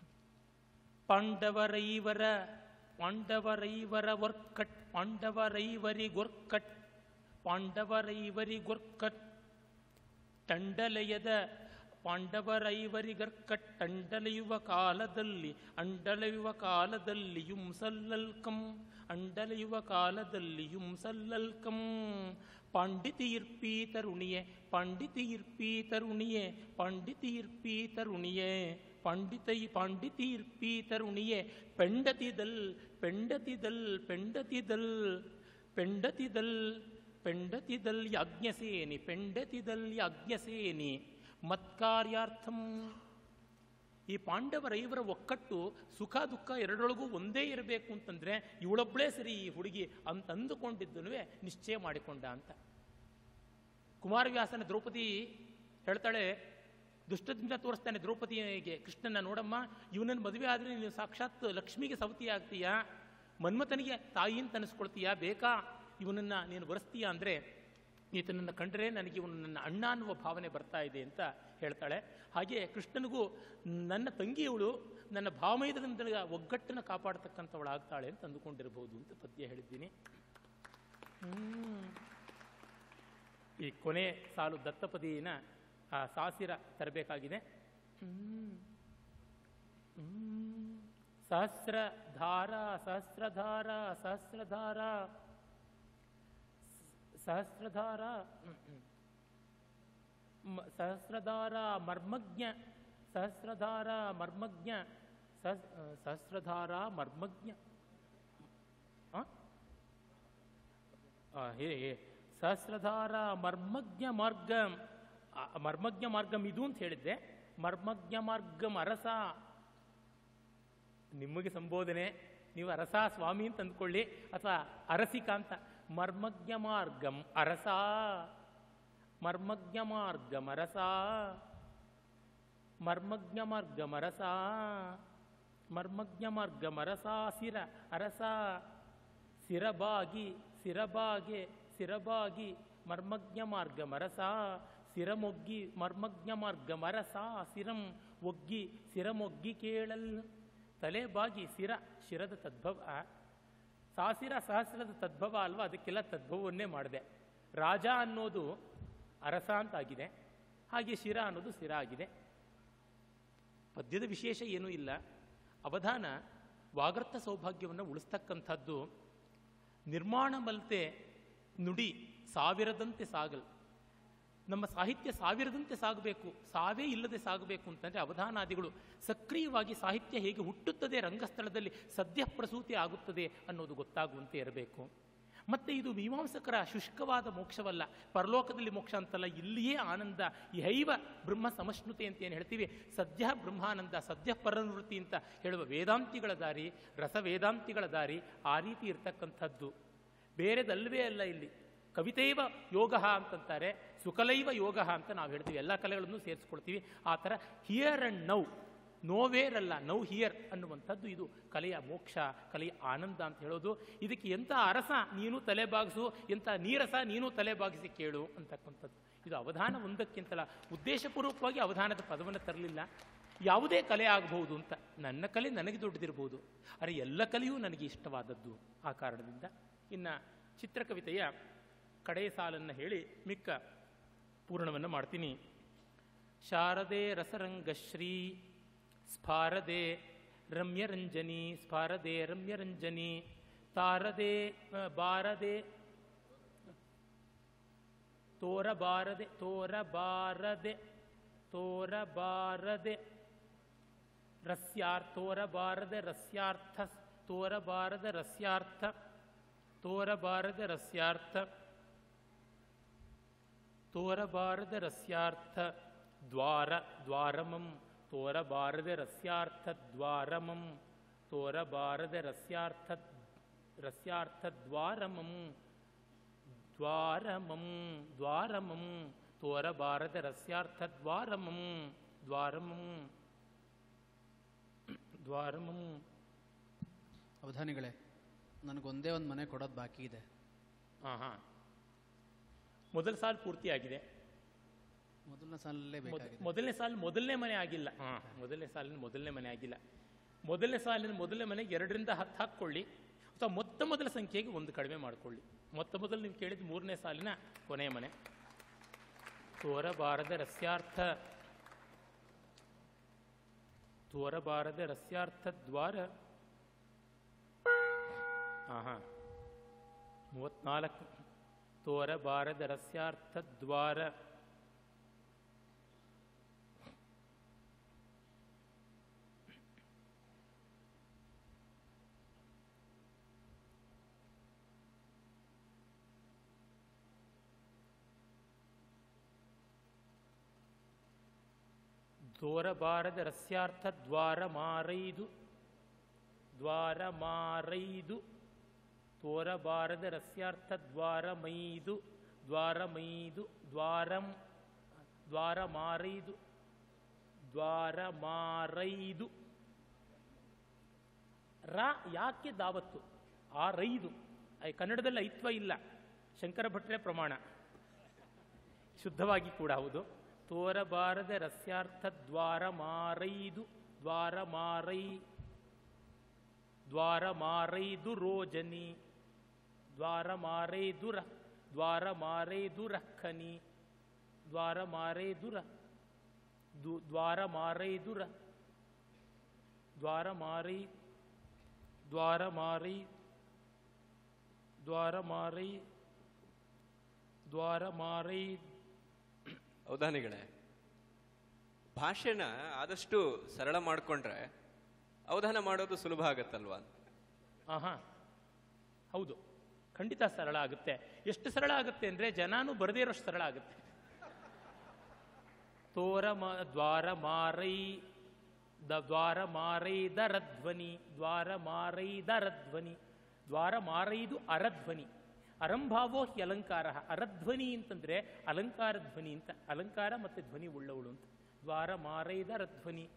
ಪಾಂಡವರೈವರ ಪಾಂಡವರೈವರ ವರ್ಕಟ್ ಪಾಂಡವರೈವರಿಗೊರ್ಕಟ್ ಪಾಂಡವರೈವರಿಗೊರ್ಕಟ್ ಟಂಡಲೆಯದ ಪಾಂಡವರೈವರಿಗರ್ಕಟ್ ಅಂಡಲೆಯುವ ಕಾಲದಲ್ಲಿ ಅಂಡಲೆಯುವ ಕಾಲದಲ್ಲಿ ಯುಂಸಲ್ಲಲ್ಕಂ ಅಂಡಲೆಯುವ ಕಾಲದಲ್ಲಿ ಯುಂಸಲ್ಲಲ್ಕಂ ಪಾಂಡಿತಿಯಿರ್ಪೀ ತರುಣಿಯೇ ಪಾಂಡಿತಿಯಿರ್ಪೀ ತರುಣಿಯೇ ಪಾಂಡಿತಿಯಿರ್ಪೀ ತರುಣಿಯೇ ಪಾಂಡಿತೈ ಪಾಂಡಿತಿಯಿರ್ಪೀ ತರುಣಿಯೇ ಪೆಂಡತಿದಲ್ ಪೆಂಡತಿದಲ್ ಪೆಂಡತಿದಲ್ ಪೆಂಡತಿದಲ್ ಪೆಂಡತಿದಲ್ ಯಾಜ್ಞಸೇನಿ ಪೆಂಡತಿದಲ್ ಯಾಜ್ಞಸೇನಿ ಮತ್ಕಾರ್ಯಾರ್ಥಂ ಈ ಪಾಂಡವರೈವರ ಒಕ್ಕಟ್ಟು ಸುಖ ದುಃಖ ಎರಡರೊಳಗೂ ಒಂದೇ ಇರಬೇಕು ಅಂತಂದ್ರೆ ಇವಳೊಬ್ಬಳೇ ಸರಿ ಈ ಹುಡುಗಿ ಅಂತ ಅಂದುಕೊಂಡಿದ್ದನು ನಿಶ್ಚಯ ಮಾಡಿಕೊಂಡ ಅಂತ ಕುಮಾರವ್ಯಾಸನ ದ್ರೌಪದಿ ಹೇಳ್ತಾಳೆ ದುಷ್ಟದಿಂದ ತೋರಿಸ್ತಾನೆ ದ್ರೌಪದಿಗೆ ಕೃಷ್ಣನ ನೋಡಮ್ಮ ಇವನನ್ನು ಮದುವೆ ಆದರೆ ನೀನು ಸಾಕ್ಷಾತ್ ಲಕ್ಷ್ಮಿಗೆ ಸವತಿ ಆಗ್ತೀಯಾ ಮನ್ಮಥನಿಗೆ ತಾಯಿ ಅಂತ ಅನಿಸ್ಕೊಳ್ತೀಯಾ ಬೇಕಾ ಇವನನ್ನ ನೀನು ಬರೆಸ್ತೀಯಾ ಅಂದರೆ ಈತನನ್ನು ಕಂಡರೆ ನನಗೆ ಇವನು ನನ್ನ ಅಣ್ಣ ಅನ್ನುವ ಭಾವನೆ ಬರ್ತಾ ಇದೆ ಅಂತ ಹೇಳ್ತಾಳೆ ಹಾಗೆ ಕೃಷ್ಣನಿಗೂ ನನ್ನ ತಂಗಿಯವಳು ನನ್ನ ಭಾವಮಯದಿಂದ ಒಗ್ಗಟ್ಟನ್ನು ಕಾಪಾಡತಕ್ಕಂಥವಳಾಗ್ತಾಳೆ ಅಂತ ಅಂದುಕೊಂಡಿರಬಹುದು ಅಂತ ಪದ್ಯ ಹೇಳಿದ್ದೀನಿ ಹ್ಮ್. ಈ ಕೊನೆ ಸಾಲು ದತ್ತಪದಿನ ಆ ಸಾಸಿರ ತರಬೇಕಾಗಿದೆ ಹ್ಮ್. ಹ್ಮ್. ಸಹಸ್ರಧಾರ ಸಹಸ್ರಧಾರ ಸಹಸ್ರಧಾರ ಸಹಸ್ರಧಾರ ಹ್ಮ್, ಹ್ಮ್. ಮ- ಸಹಸ್ರಧಾರ ಮರ್ಮಜ್ಞ ಸಹಸ್ರಧಾರ ಮರ್ಮಜ್ಞ ಸಹಸ್- ಆ, ಸಹಸ್ರಧಾರ ಮರ್ಮಜ್ಞ ಆ? ಆ, ಹೇ ಹೇ. ಸಹಸ್ರಧಾರ ಮರ್ಮಜ್ಞ ಮಾರ್ಗ ಆ, ಮರ್ಮಜ್ಞ ಮಾರ್ಗಂ ಇದು ಅಂತ ಹೇಳಿದ್ದೆ ಮರ್ಮಜ್ಞ ಮಾರ್ಗಂ ಅರಸ ನಿಮಗೆ ಸಂಬೋಧನೆ ನೀವು ಅರಸ ಸ್ವಾಮಿ ಅಂತ ಅಂದ್ಕೊಳ್ಳಿ ಅಥವಾ ಅರಸಿಕ ಅಂತ ಮರ್ಮಜ್ಞ ಮಾರ್ಗಂ ಅರಸ ಮರ್ಮಜ್ಞ ಮಾರ್ಗಂ ಅರಸ ಮರ್ಮಜ್ಞ ಮಾರ್ಗಂ ಅರಸ ಮರ್ಮಜ್ಞ ಮಾರ್ಗಂ ಅರಸ ಸಿರ ಅರಸ ಸಿರಬಾಗಿ ಸಿರಬಾಗೆ ಸಿರಬಾಗಿ ಮರ್ಮಜ್ಞ ಮಾರ್ಗ ಮರಸ ಸಿರಮೊಗ್ಗಿ ಮರ್ಮಜ್ಞ ಮಾರ್ಗ ಮರಸ ಸಿರಂ ಒಗ್ಗಿ ಸಿರಮೊಗ್ಗಿ ಕೇಳಲ್ ತಲೆ ಬಾಗಿ ಸಿರ ಶಿರದ ತದ್ಭವ ಸಾಸಿರ ಸಹಸ್ರದ ತದ್ಭವ ಅಲ್ವಾ ಅದಕ್ಕೆಲ್ಲ ತದ್ಭವವನ್ನೇ ಮಾಡಿದೆ ರಾಜ ಅನ್ನೋದು ಅರಸ ಅಂತಾಗಿದೆ ಹಾಗೆ ಶಿರ ಅನ್ನೋದು ಸ್ಥಿರ ಆಗಿದೆ ಪದ್ಯದ ವಿಶೇಷ ಏನೂ ಇಲ್ಲ ಅವಧಾನ ವಾಗರ್ಥ ಸೌಭಾಗ್ಯವನ್ನು ಉಳಿಸ್ತಕ್ಕಂಥದ್ದು ನಿರ್ಮಾಣ ಮಲ್ತೆ ನುಡಿ ಸಾವಿರದಂತೆ ಸಾಗಲ್ ನಮ್ಮ ಸಾಹಿತ್ಯ ಸಾವಿರದಂತೆ ಸಾಗಬೇಕು ಸಾವೇ ಇಲ್ಲದೆ ಸಾಗಬೇಕು ಅಂತಂದರೆ ಅವಧಾನಾದಿಗಳು ಸಕ್ರಿಯವಾಗಿ ಸಾಹಿತ್ಯ ಹೇಗೆ ಹುಟ್ಟುತ್ತದೆ ರಂಗಸ್ಥಳದಲ್ಲಿ ಸದ್ಯ ಪ್ರಸೂತಿ ಆಗುತ್ತದೆ ಅನ್ನೋದು ಗೊತ್ತಾಗುವಂತೆ ಇರಬೇಕು ಮತ್ತೆ ಇದು ಮೀಮಾಂಸಕರ ಶುಷ್ಕವಾದ ಮೋಕ್ಷವಲ್ಲ ಪರಲೋಕದಲ್ಲಿ ಮೋಕ್ಷ ಅಂತಲ್ಲ ಇಲ್ಲಿಯೇ ಆನಂದ ಇಹೈವ ಬ್ರಹ್ಮ ಸಮಷ್ಣುತೆ ಅಂತ ಏನು ಹೇಳ್ತೀವಿ ಸದ್ಯ ಬ್ರಹ್ಮಾನಂದ ಸದ್ಯ ಪರನಿವೃತ್ತಿ ಅಂತ ಹೇಳುವ ವೇದಾಂತಿಗಳ ದಾರಿ ರಸ ವೇದಾಂತಿಗಳ ದಾರಿ ಆ ರೀತಿ ಇರತಕ್ಕಂಥದ್ದು ಬೇರೆದಲ್ವೇ ಅಲ್ಲ ಇಲ್ಲಿ ಕವಿತೈವ ಯೋಗ ಅಂತಂತಾರೆ ಸುಕಲೈವ ಯೋಗ ಅಂತ ನಾವು ಹೇಳ್ತೀವಿ ಎಲ್ಲ ಕಲೆಗಳನ್ನು ಸೇರಿಸ್ಕೊಳ್ತೀವಿ ಆ ಥರ ಹಿಯರ್ ಅಂಡ್ ನೌ ನೋವೇರ್ ಅಲ್ಲ ನೌ ಹಿಯರ್ ಅನ್ನುವಂಥದ್ದು ಇದು ಕಲೆಯ ಮೋಕ್ಷ ಕಲೆಯ ಆನಂದ ಅಂತ ಹೇಳೋದು ಇದಕ್ಕೆ ಎಂಥ ಅರಸ ನೀನು ತಲೆ ಬಾಗಿಸು ಎಂಥ ನೀರಸ ನೀನು ತಲೆ ಬಾಗಿಸಿ ಕೇಳು ಅಂತಕ್ಕಂಥದ್ದು ಇದು ಅವಧಾನ ಒಂದಕ್ಕಿಂತಲ ಉದ್ದೇಶಪೂರ್ವಕವಾಗಿ ಅವಧಾನದ ಪದವನ್ನು ತರಲಿಲ್ಲ ಯಾವುದೇ ಕಲೆ ಆಗಬಹುದು ಅಂತ ನನ್ನ ಕಲೆ ನನಗೆ ದೊಡ್ಡದಿರಬಹುದು ಅರೆ ಎಲ್ಲ ಕಲೆಯೂ ನನಗೆ ಇಷ್ಟವಾದದ್ದು ಆ ಕಾರಣದಿಂದ ಇನ್ನು ಚಿತ್ರಕವಿತೆಯ ಕಡೆಯ ಸಾಲನ್ನು ಹೇಳಿ ಮಿಕ್ಕ ಪೂರ್ಣವನ್ನು ಮಾಡ್ತೀನಿ ಶಾರದೆ ರಸರಂಗಶ್ರೀ ಸ್ಫಾರದೆ ರಮ್ಯರಂಜನಿ ಸ್ಫಾರದೆ ರಮ್ಯರಂಜನಿ ತಾರದೆ ಆ, ಬಾರದೆ ತೋರಬಾರದೆ ತೋರಬಾರದೆ ತೋರಬಾರದೆ ರಸ್ಯಾರ್ ತೋರಬಾರದೆ ರಸ್ಯಾರ್ಥ ತೋರಬಾರದೆ ರಸ್ಯಾರ್ಥ ತೋರಬಾರದೆ ರಸ್ಯಾರ್ಥ ತೋರಬಾರದೆ ರಸ್ಯಾರ್ಥ ದ್ವಾರ ದ್ವಾರಮಂ ತೋರಬಾರದೆ ರಸ್ಯಾರ್ಥ ದ್ವಾರಮಂ ತೋರಬಾರದೆ ರಸ್ಯಾರ್ಥ ರಸ್ಯಾರ್ಥ ದ್ವಾರಮಂ ದ್ವಾರಮಂ ದ್ವಾರಮಂ ತೋರಬಾರದೆ ರಸ್ಯಾರ್ಥ ದ್ವಾರಮಂ ದ್ವಾರಮಂ ದ್ವಾರಮಂ ಅವಧಾನಿಗಳೇ ನನಗೊಂದೇ ಒಂದು ಮನೆ ಕೊಡೋದು ಬಾಕಿ ಇದೆ ಹಾಂ ಹಾಂ ಮೊದಲ ಸಾಲು ಪೂರ್ತಿಯಾಗಿದೆ ಮೊದಲನೇ ಸಾಲಲ್ಲೇ ಮೊದ- ಬೇಕಾಗಿದೆ ಮೊದಲನೇ ಸಾಲು ಮೊದಲನೇ ಮನೆ ಆಗಿಲ್ಲ ಹಾಂ ಮೊದಲನೇ ಸಾಲಿನ ಮೊದಲನೇ ಮನೆ ಆಗಿಲ್ಲ ಮೊದಲನೇ ಸಾಲಿನ ಮೊದಲನೇ ಮನೆಗೆ ಎರಡರಿಂದ ಹತ್ತು ಹಾಕ್ಕೊಳ್ಳಿ ಅಥವಾ ಮೊತ್ತ ಮೊದಲ ಸಂಖ್ಯೆಗೆ ಒಂದು ಕಡಿಮೆ ಮಾಡಿಕೊಳ್ಳಿ ಮೊತ್ತ ಮೊದಲು ನೀವು ಕೇಳಿದ ಮೂರನೇ ಸಾಲಿನ ಕೊನೆಯ ಮನೆ ತೋರಬಾರದ ರಸ್ಯಾರ್ಥ ತೋರಬಾರದ ರಸ್ಯಾರ್ಥ ದ್ವಾರ ಹಾಂ ಹಾಂ ಮೂವತ್ನಾಲ್ಕು ತೋರಬಾರದ ರಸ್ಯಾರ್ಥ ದ್ವಾರ ದೋರಬಾರದ ರಸ್ಯಾರ್ಥ ದ್ವಾರ ಮಾರೈದು ದ್ವಾರ ಮಾರೈದು ತೋರಬಾರದ ರಸ್ಯಾರ್ಥ ದ್ವಾರ ಮೈದು ದ್ವಾರ ಮೈದು ದ್ವಾರಂ ದ್ವಾರ ಮಾರೈದು ದ್ವಾರ ಮಾರೈದು ರ ಯಾಕೆ ದಾವತ್ತು ಆ ರೈದು ಐ- ಕನ್ನಡದಲ್ಲಿ ಐತ್ವ ಇಲ್ಲ ಶಂಕರ ಭಟ್ರೆ ಪ್ರಮಾಣ ಶುದ್ಧವಾಗಿ ಕೂಡ ಹೌದು ತೋರಬಾರದ ರಸ್ಯಾರ್ಥ ದ್ವಾರ ಮಾರೈದು ದ್ವಾರ ಮಾರೈ ದ್ವಾರ ಮಾರೈದು ರೋಜನಿ ದ್ವಾರ ಮಾರೈದು ರ ದ್ವಾರ ಮಾರೈದು ರಕ್ಕನಿ ದ್ವಾರ ಮಾರೈದು ರ ದು- ದ್ವಾರ ಮಾರೈದು ರ ದ್ವಾರ ಮಾರೈ ದ್ವಾರ ಮಾರೈ ದ್ವಾರ ಮಾರೈ ದ್ವಾರ ಮಾರೈ ಅವಧಾನಿಗಳೇ ಭಾಷೆನ ಆದಷ್ಟು ಸರಳ ಮಾಡ್ಕೊಂಡ್ರೆ ಅವಧಾನ ಮಾಡೋದು ಸುಲಭ ಆಗತ್ತಲ್ವಾ ಅಂತ ಆಹಾ ಹೌದು ಖಂಡಿತ ಸರಳ ಆಗುತ್ತೆ ಎಷ್ಟು ಸರಳ ಆಗುತ್ತೆ ಅಂದರೆ ಜನನೂ ಬರದೇ ಇರೋಷ್ಟು ಸರಳ ಆಗುತ್ತೆ ತೋರ ಮ ದ್ವಾರ ಮಾರೈ ದ ದ್ವಾರ ಮಾರೈದ ರಧ್ವನಿ ದ್ವಾರ ಮಾರೈದ ರಧ್ವನಿ ದ್ವಾರ ಮಾರೈದು ಅರಧ್ವನಿ ಅರಂಭಾವೋ ಹಿ ಅಲಂಕಾರ ಅರಧ್ವನಿ ಅಂತಂದ್ರೆ ಅಲಂಕಾರ ಧ್ವನಿ ಅಂತ ಅಲಂಕಾರ ಮತ್ತೆ ಧ್ವನಿ ಉಳ್ಳವಳು ಅಂತ ದ್ವಾರ ಮಾರೈದ ರಧ್ವನಿ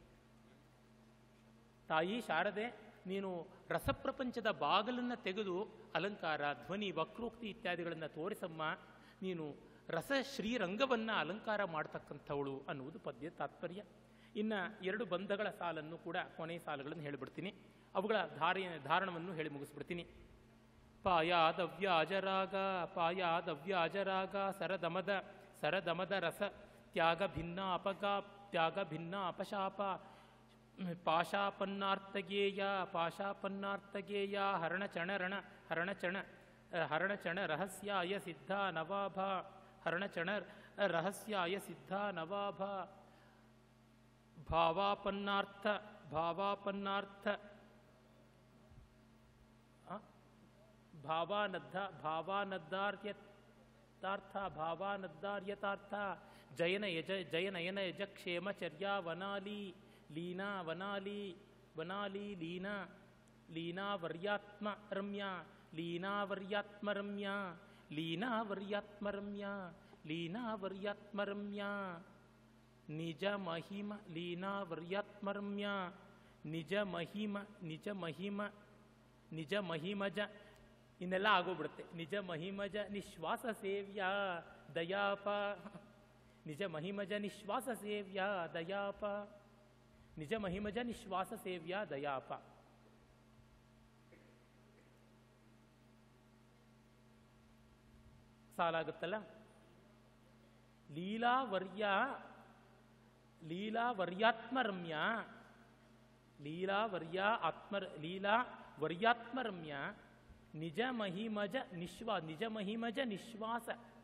ತಾಯಿ ಶಾರದೆ ನೀನು ರಸಪ್ರಪಂಚದ ಬಾಗಲನ್ನು ತೆಗೆದು ಅಲಂಕಾರ ಧ್ವನಿ ವಕ್ರೋಕ್ತಿ ಇತ್ಯಾದಿಗಳನ್ನು ತೋರಿಸಮ್ಮ ನೀನು ರಸ ಶ್ರೀರಂಗವನ್ನು ಅಲಂಕಾರ ಮಾಡ್ತಕ್ಕಂಥವಳು ಅನ್ನುವುದು ಪದ್ಯ ತಾತ್ಪರ್ಯ ಇನ್ನು ಎರಡು ಬಂಧಗಳ ಸಾಲನ್ನು ಕೂಡ ಕೊನೆಯ ಸಾಲುಗಳನ್ನು ಹೇಳಿಬಿಡ್ತೀನಿ ಅವುಗಳ ಧಾರೆಯ ಧಾರಣವನ್ನು ಹೇಳಿ ಮುಗಿಸ್ಬಿಡ್ತೀನಿ ಪಾಯಾದವ್ಯಾಜರಾಗ ಪಾಯಾದವ್ಯಾಜರಾಗ ಸರದಮದ ಸರದಮದ ರಸ ತ್ಯಾಗ ಭಿನ್ನ ಅಪಗಾ ತ್ಯಾಗ ಭಿನ್ನ ಅಪಶಾಪ ಪಾಶಾಪನ್ನಾರ್ಥಗೇಯ ಪಾಶಾಪನ್ನಾರ್ಥಗೇಯ ಹರಣಚಣರಣ ಹರಣಚಣ ಹರಣಚಣ ರಹಸ್ಯಾಯ ಸಿದ್ಧ ನವಾಭ ಹರಣಚಣ ರಹಸ್ಯಾಯ ಸಿದ್ಧ ನವಾಭ ಭಾವಾಪನ್ನಾರ್ಥ ಭಾವಾಪನ್ನಾರ್ಥ ಆ? ಭಾವಾನದ್ದ ಭಾವಾನದ್ದಾರ್ಯತಾರ್ಥ ಭಾವಾನದ್ದಾರ್ಯತಾರ್ಥ ಜಯನ ಯಜ ಜಯನಯನ ಯಜ ಕ್ಷೇಮಚರ್ಯಾ ವನಾಲಿ ಲೀನಾ ವನಾಲಿ ವನಾಲಿ ಲೀನಾ ಲೀನಾವರ್ಯಾತ್ಮ ರಮ್ಯಾ ಲೀನಾವರ್ಯಾತ್ಮ ರಮ್ಯಾ ಲೀನಾವರ್ಯಾತ್ಮ ರಮ್ಯಾ ಲೀನಾವರ್ಯಾತ್ಮ ರಮ್ಯಾ ನಿಜ ಮಹಿಮ ಲೀನಾವರ್ಯಾತ್ಮರಮ್ಯ ನಿಜ ಮಹಿಮ ನಿಜ ಮಹಿಮ ನಿಜ ಮಹಿಮಜ ಇನ್ನೆಲ್ಲ ಆಗೋಗ್ಬಿಡುತ್ತೆ ನಿಜ ಮಹಿಮಜ ನಿಶ್ವಾಸ ಸೇವ್ಯ ದಯಾಪ ನಿಜ ಮಹಿಮಜ ನಿಶ್ವಾಸ ಸೇವ್ಯ ದಯಾಪ ನಿಜ ಮಹಿಮಜ ನಿಶ್ವಾಸ ಸೇವ್ಯ ದಯಾಪ ಸಾಲಾಗುತ್ತಲ್ಲ ಲೀಲಾವರ್ಯ ಲೀಲಾವರ್ಯಾತ್ಮರಮ್ಯ ಲೀಲಾವರ್ಯ ಆತ್ಮ ಲೀಲಾ ವರ್ಯಾತ್ಮರಮ್ಯ ನಿಜ ಮಹಿಮಜ ನಿಶ್ವಾ ನಿಜ ಮಹಿಮಜ ನಿಶ್ವಾಸ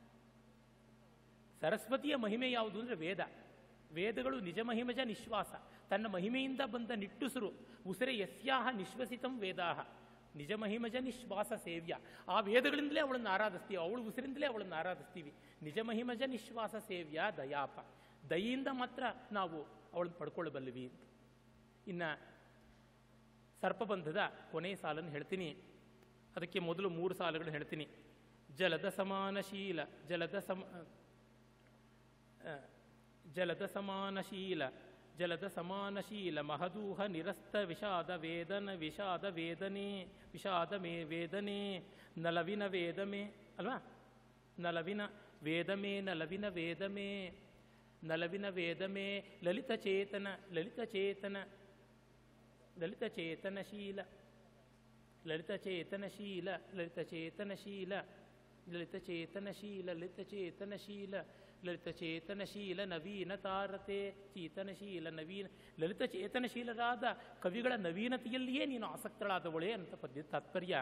ಸರಸ್ವತಿಯ ಮಹಿಮೆ ಯಾವುದು ಅಂದರೆ ವೇದ ವೇದಗಳು ನಿಜ ಮಹಿಮಜ ನಿಶ್ವಾಸ ತನ್ನ ಮಹಿಮೆಯಿಂದ ಬಂದ ನಿಟ್ಟುಸಿರು ಉಸಿರೆ ಯಸ್ಯಾಹ ನಿಶ್ವಸಿತಂ ವೇದಾಹ ನಿಜ ಮಹಿಮಜ ನಿಶ್ವಾಸ ಸೇವ್ಯ ಆ ವೇದಗಳಿಂದಲೇ ಅವಳನ್ನು ಆರಾಧಿಸ್ತೀವಿ ಅವಳು ಉಸಿರಿಂದಲೇ ಅವಳನ್ನು ಆರಾಧಿಸ್ತೀವಿ ನಿಜ ಮಹಿಮಜ ನಿಶ್ವಾಸ ಸೇವ್ಯ ದಯಾಪ ದಯೆಯಿಂದ ಮಾತ್ರ ನಾವು ಅವಳನ್ನು ಪಡ್ಕೊಳ್ಳಬಲ್ಲಿವಿ ಅಂತ ಇನ್ನು ಸರ್ಪಬಂಧದ ಕೊನೆಯ ಸಾಲನ್ನು ಹೇಳ್ತೀನಿ ಅದಕ್ಕೆ ಮೊದಲು ಮೂರು ಸಾಲುಗಳು ಹೇಳ್ತೀನಿ ಜಲದ ಸಮಾನಶೀಲ ಜಲದ ಸಮ ಆ, ಜಲದ ಸಮಾನಶೀಲ ಜಲದ ಸಮಾನಶೀಲ ಮಹದೂಹ ನಿರಸ್ತ ವಿಷಾದ ವೇದನ ವಿಷಾದ ವೇದನೆ ವಿಷಾದ ಮೇ ವೇದನೆ ನಲವಿನ ವೇದಮೆ ಅಲ್ವಾ ನಲವಿನ ವೇದಮೇ ನಲವಿನ ವೇದಮೇ ನಲವಿನ ವೇದಮೇ ಲಲಿತ ಚೇತನ ಲಲಿತ ಚೇತನ ಲಲಿತ ಚೇತನಶೀಲ ಲಲಿತ ಚೇತನಶೀಲ ಲಲಿತ ಚೇತನಶೀಲ ಲಲಿತ ಚೇತನಶೀಲ ಲಲಿತ ಚೇತನಶೀಲ ಲಲಿತ ಚೇತನಶೀಲ ನವೀನ ತಾರತೆ ಚೇತನಶೀಲ ನವೀನ ಲಲಿತ ಚೇತನಶೀಲರಾದ ಕವಿಗಳ ನವೀನತೆಯಲ್ಲಿಯೇ ನೀನು ಆಸಕ್ತಳಾದವಳೇ ಅಂತ ಪದ್ಯ ತಾತ್ಪರ್ಯ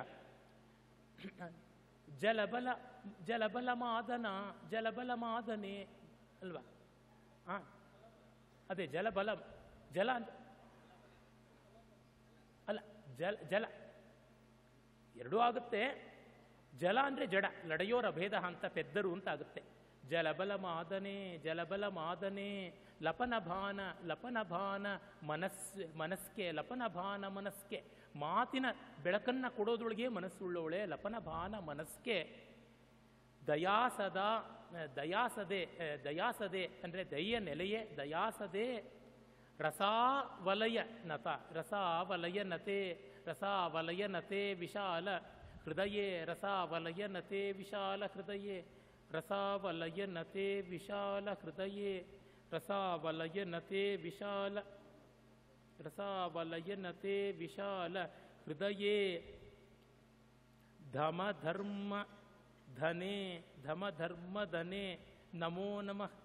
ಜಲಬಲ ಜಲಬಲ ಮಾದನ ಜಲಬಲ ಮಾದನೆ ಅಲ್ವಾ ಹಾ ಅದೇ ಜಲಬಲ ಜಲ ಅಂತ ಅಲ್ಲ ಜಲ ಜಲ ಎರಡೂ ಆಗುತ್ತೆ ಜಲ ಅಂದರೆ ಜಡ ಲಡೆಯೋರ ಭೇದ ಅಂತ ಪೆದ್ದರು ಅಂತ ಆಗುತ್ತೆ ಜಲಬಲ ಮಾದನೆ ಜಲಬಲ ಮಾದನೆ ಲಪನ ಭಾನ ಲಪನ ಭಾನ ಮನಸ್ ಮನಸ್ಕೆ ಲಪನ ಭಾನ ಮನಸ್ಕೆ ಮಾತಿನ ಬೆಳಕನ್ನು ಕೊಡೋದ್ರೊಳಗೆ ಮನಸ್ಸುಳ್ಳವಳೆ ಲಪನ ಭಾನ ಮನಸ್ಕೆ ದಯಾಸದ ದಯಾಸದೆ ಆ, ದಯಾಸದೆ ಅಂದರೆ ದಯ್ಯ ನೆಲೆಯೇ ದಯಾಸದೆ ರಸಾವಲಯ ನತ ರಸಾವಲಯ ನತೆ ರಸಾವಲಯ ನತೆ ವಿಶಾಲ ಹೃದಯೇ ರಸಾವಲಯ ನತೆ ವಿಶಾಲ ಹೃದಯೇ ರಸಾವಲಯ ನತೆ ವಿಶಾಲ ಹೃದಯೇ ರಸಾವಲಯ ನತೆ ವಿಶಾಲ ರಸಾವಲಯ ನತೆ ವಿಶಾಲ ಹೃದಯೇ ಧಮ ಧರ್ಮ ಧನೆ ಧಮ ಧರ್ಮ ಧನೆ ನಮೋ ನಮಃ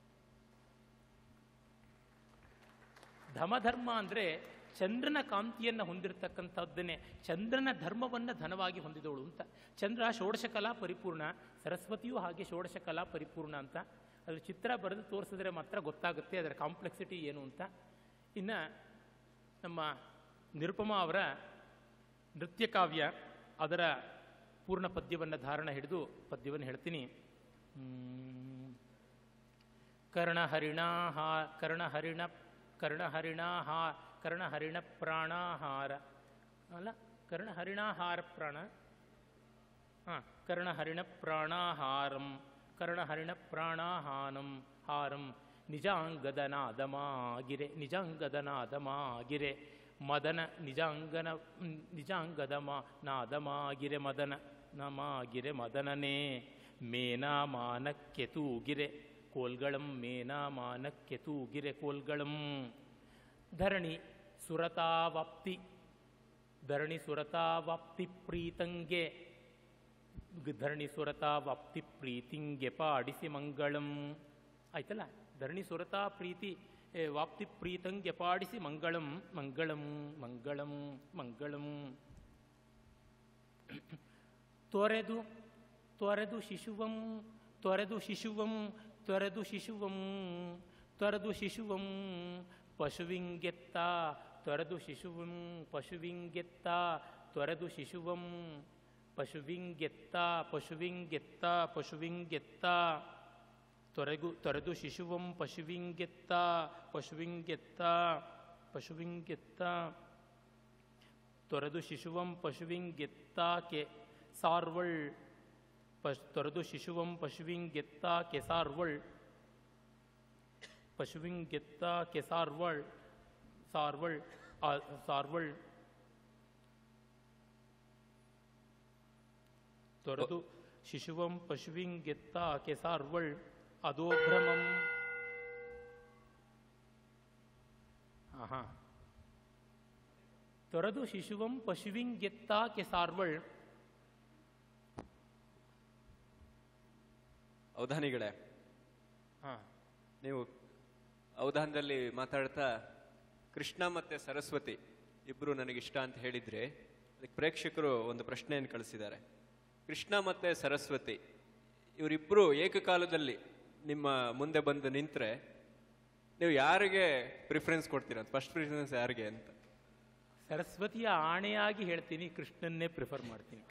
ಧಮಧರ್ಮ ಅಂದರೆ ಚಂದ್ರನ ಕಾಂತಿಯನ್ನು ಹೊಂದಿರತಕ್ಕಂಥದ್ದನ್ನೇ ಚಂದ್ರನ ಧರ್ಮವನ್ನು ಧನವಾಗಿ ಹೊಂದಿದವಳು ಅಂತ ಚಂದ್ರ ಷೋಡಶಕಲಾ ಪರಿಪೂರ್ಣ ಸರಸ್ವತಿಯೂ ಹಾಗೆ ಷೋಡಶಕಲಾ ಪರಿಪೂರ್ಣ ಅಂತ ಅದ್ರ ಚಿತ್ರ ಬರೆದು ತೋರಿಸಿದ್ರೆ ಮಾತ್ರ ಗೊತ್ತಾಗುತ್ತೆ ಅದರ ಕಾಂಪ್ಲೆಕ್ಸಿಟಿ ಏನು ಅಂತ ಇನ್ನು ನಮ್ಮ ನಿರುಪಮ ಅವರ ನೃತ್ಯ ಕಾವ್ಯ ಅದರ ಪೂರ್ಣ ಪದ್ಯವನ್ನು ಧಾರಣ ಹಿಡಿದು ಪದ್ಯವನ್ನು ಹೇಳ್ತೀನಿ ಹ್ಮ್. ಕರ್ಣಹರಿಣ ಹಾ ಕರ್ಣಹರಿಣ ಕರ್ಣಹರಿಣ ಹಾ ಕರ್ಣಹರಿಣ ಪ್ರಾಣಾಹಾರ ಅಲ್ಲ ಕರ್ಣಹರಿಣಾಹಾರ ಪ್ರಾಣ ಹಾಂ ಕರ್ಣಹರಿಣ ಪ್ರಾಣಾಹಾರಂ ಕರ್ಣಹರಿಣ ಪ್ರಾಣಾಹಾನಂ ಹಾರಂ ನಿಜಾಂಗದನಾದಮಾಗಿರೆ ನಿಜಾಂಗದನಾದಮಾಗಿರೆ ಮದನ ನಿಜಾಂಗನ ನಿಜಾಂಗದಮ ನಾದಮಾಗಿರೆ ಮದನ ನಮಾಗಿರೆ ಮದನನೇ ಮೇನಾಮಾನಕ್ಕೆ ತೂಗಿರೆ ಕೋಲ್ಗಳಂ ಮೇನಾಮಾನಕ್ಕೆ ತೂಗಿರೆ ಕೋಲ್ಗಳಂ ಧರಣಿ ಸುರತಾವಾಪ್ತಿ ಧರಣಿ ಸುರತಾವಾಪ್ತಿ ಪ್ರೀತಂಗೆ ಗ್- ಧರಣಿ ಸುರತಾವಾಪ್ತಿ ಪ್ರೀತಿಂಗೆ ಪಾಡಿಸಿ ಮಂಗಳಂ ಆಯ್ತಲ್ಲ ಧರಣಿ ಸುರತಾ ಪ್ರೀತಿ ಏ, ವಾಪ್ತಿ ಪ್ರೀತಂಗ್ಯಪಾಡಿಸಿ ಮಂಗಳಂ ಮಂಗಳಂ ಮಂಗಳಂ ಮಂಗಳಂ ತೊರೆದು ತೊರೆದು ಶಿಶುವಂ ತೊರೆದು ಶಿಶುವಂ ತೊರೆದು ಶಿಶುವಂ ತೊರೆದು ಶಿಶುವಂ ಪಶುವಿಂಗೆತ್ತ ತೊರೆದು ಶಿಶುವಂ ಪಶುವಿಂಗೆತ್ತ ತೊರೆದು ಶಿಶುವಂ ಪಶುವಿಂಗೆತ್ತ ಪಶುವಿಂಗೆತ್ತ ಪಶುವಿಂಗೆತ್ತ ತೊರೆಗು ತೊರೆದು ಶಿಶುವಂ ಪಶುವಿಂಗೆತ್ತ ಪಶುವಿಂಗೆತ್ತ ಪಶುವಿಂಗೆತ್ತ ತೊರೆದು ಶಿಶುವಂ ಪಶುವಿಂಗೆತ್ತಾಕೆ ಸಾರ್ವಳ್ ಪಶ್ ತೊರೆದು ಶಿಶುವಂ ಪಶುವಿಂಗೆತ್ತಾಕೆ ಸಾರ್ವಳ್ ಪಶುವಿಂಗೆತ್ತಾಕೆ ಸಾರ್ವಳ್ ಸಾರ್ವಳ್ ಆ, ಸಾರ್ವಳ್ ತೊರೆದು ಶಿಶುವಂ ಪಶುವಿಂಗೆತ್ತಾಕೆ ಸಾರ್ವಳ್ ಅಧೋಭ್ರಮಂ ಆಹಾ ತೊರೆದು ಶಿಶುವಂ ಪಶುವಿಂಗೆತ್ತಾಕೆ ಸಾರ್ವಳ್ ಅವಧಾನಿಗಳೇ ಹಾಂ ನೀವು ಅವಧಾನದಲ್ಲಿ ಮಾತಾಡ್ತಾ ಕೃಷ್ಣ ಮತ್ತೆ ಸರಸ್ವತಿ ಇಬ್ರು ನನಗಿಷ್ಟ ಅಂತ ಹೇಳಿದ್ರೆ ಅದಕ್ಕೆ ಪ್ರೇಕ್ಷಕರು ಒಂದು ಪ್ರಶ್ನೆಯನ್ನು ಕಳಿಸಿದ್ದಾರೆ ಕೃಷ್ಣ ಮತ್ತೆ ಸರಸ್ವತಿ ಇವರಿಬ್ಬರು ಏಕಕಾಲದಲ್ಲಿ ನಿಮ್ಮ ಮುಂದೆ ಬಂದು ನಿಂತ್ರೆ ನೀವು ಯಾರಿಗೆ ಪ್ರಿಫರೆನ್ಸ್ ಕೊಡ್ತೀರಾ ಫಸ್ಟ್ ಪ್ರಿಫರೆನ್ಸ್ ಯಾರಿಗೆ ಅಂತ ಸರಸ್ವತಿಯ ಆಣೆಯಾಗಿ ಹೇಳ್ತೀನಿ ಕೃಷ್ಣನ್ನೇ ಪ್ರಿಫರ್ ಮಾಡ್ತೀನಿ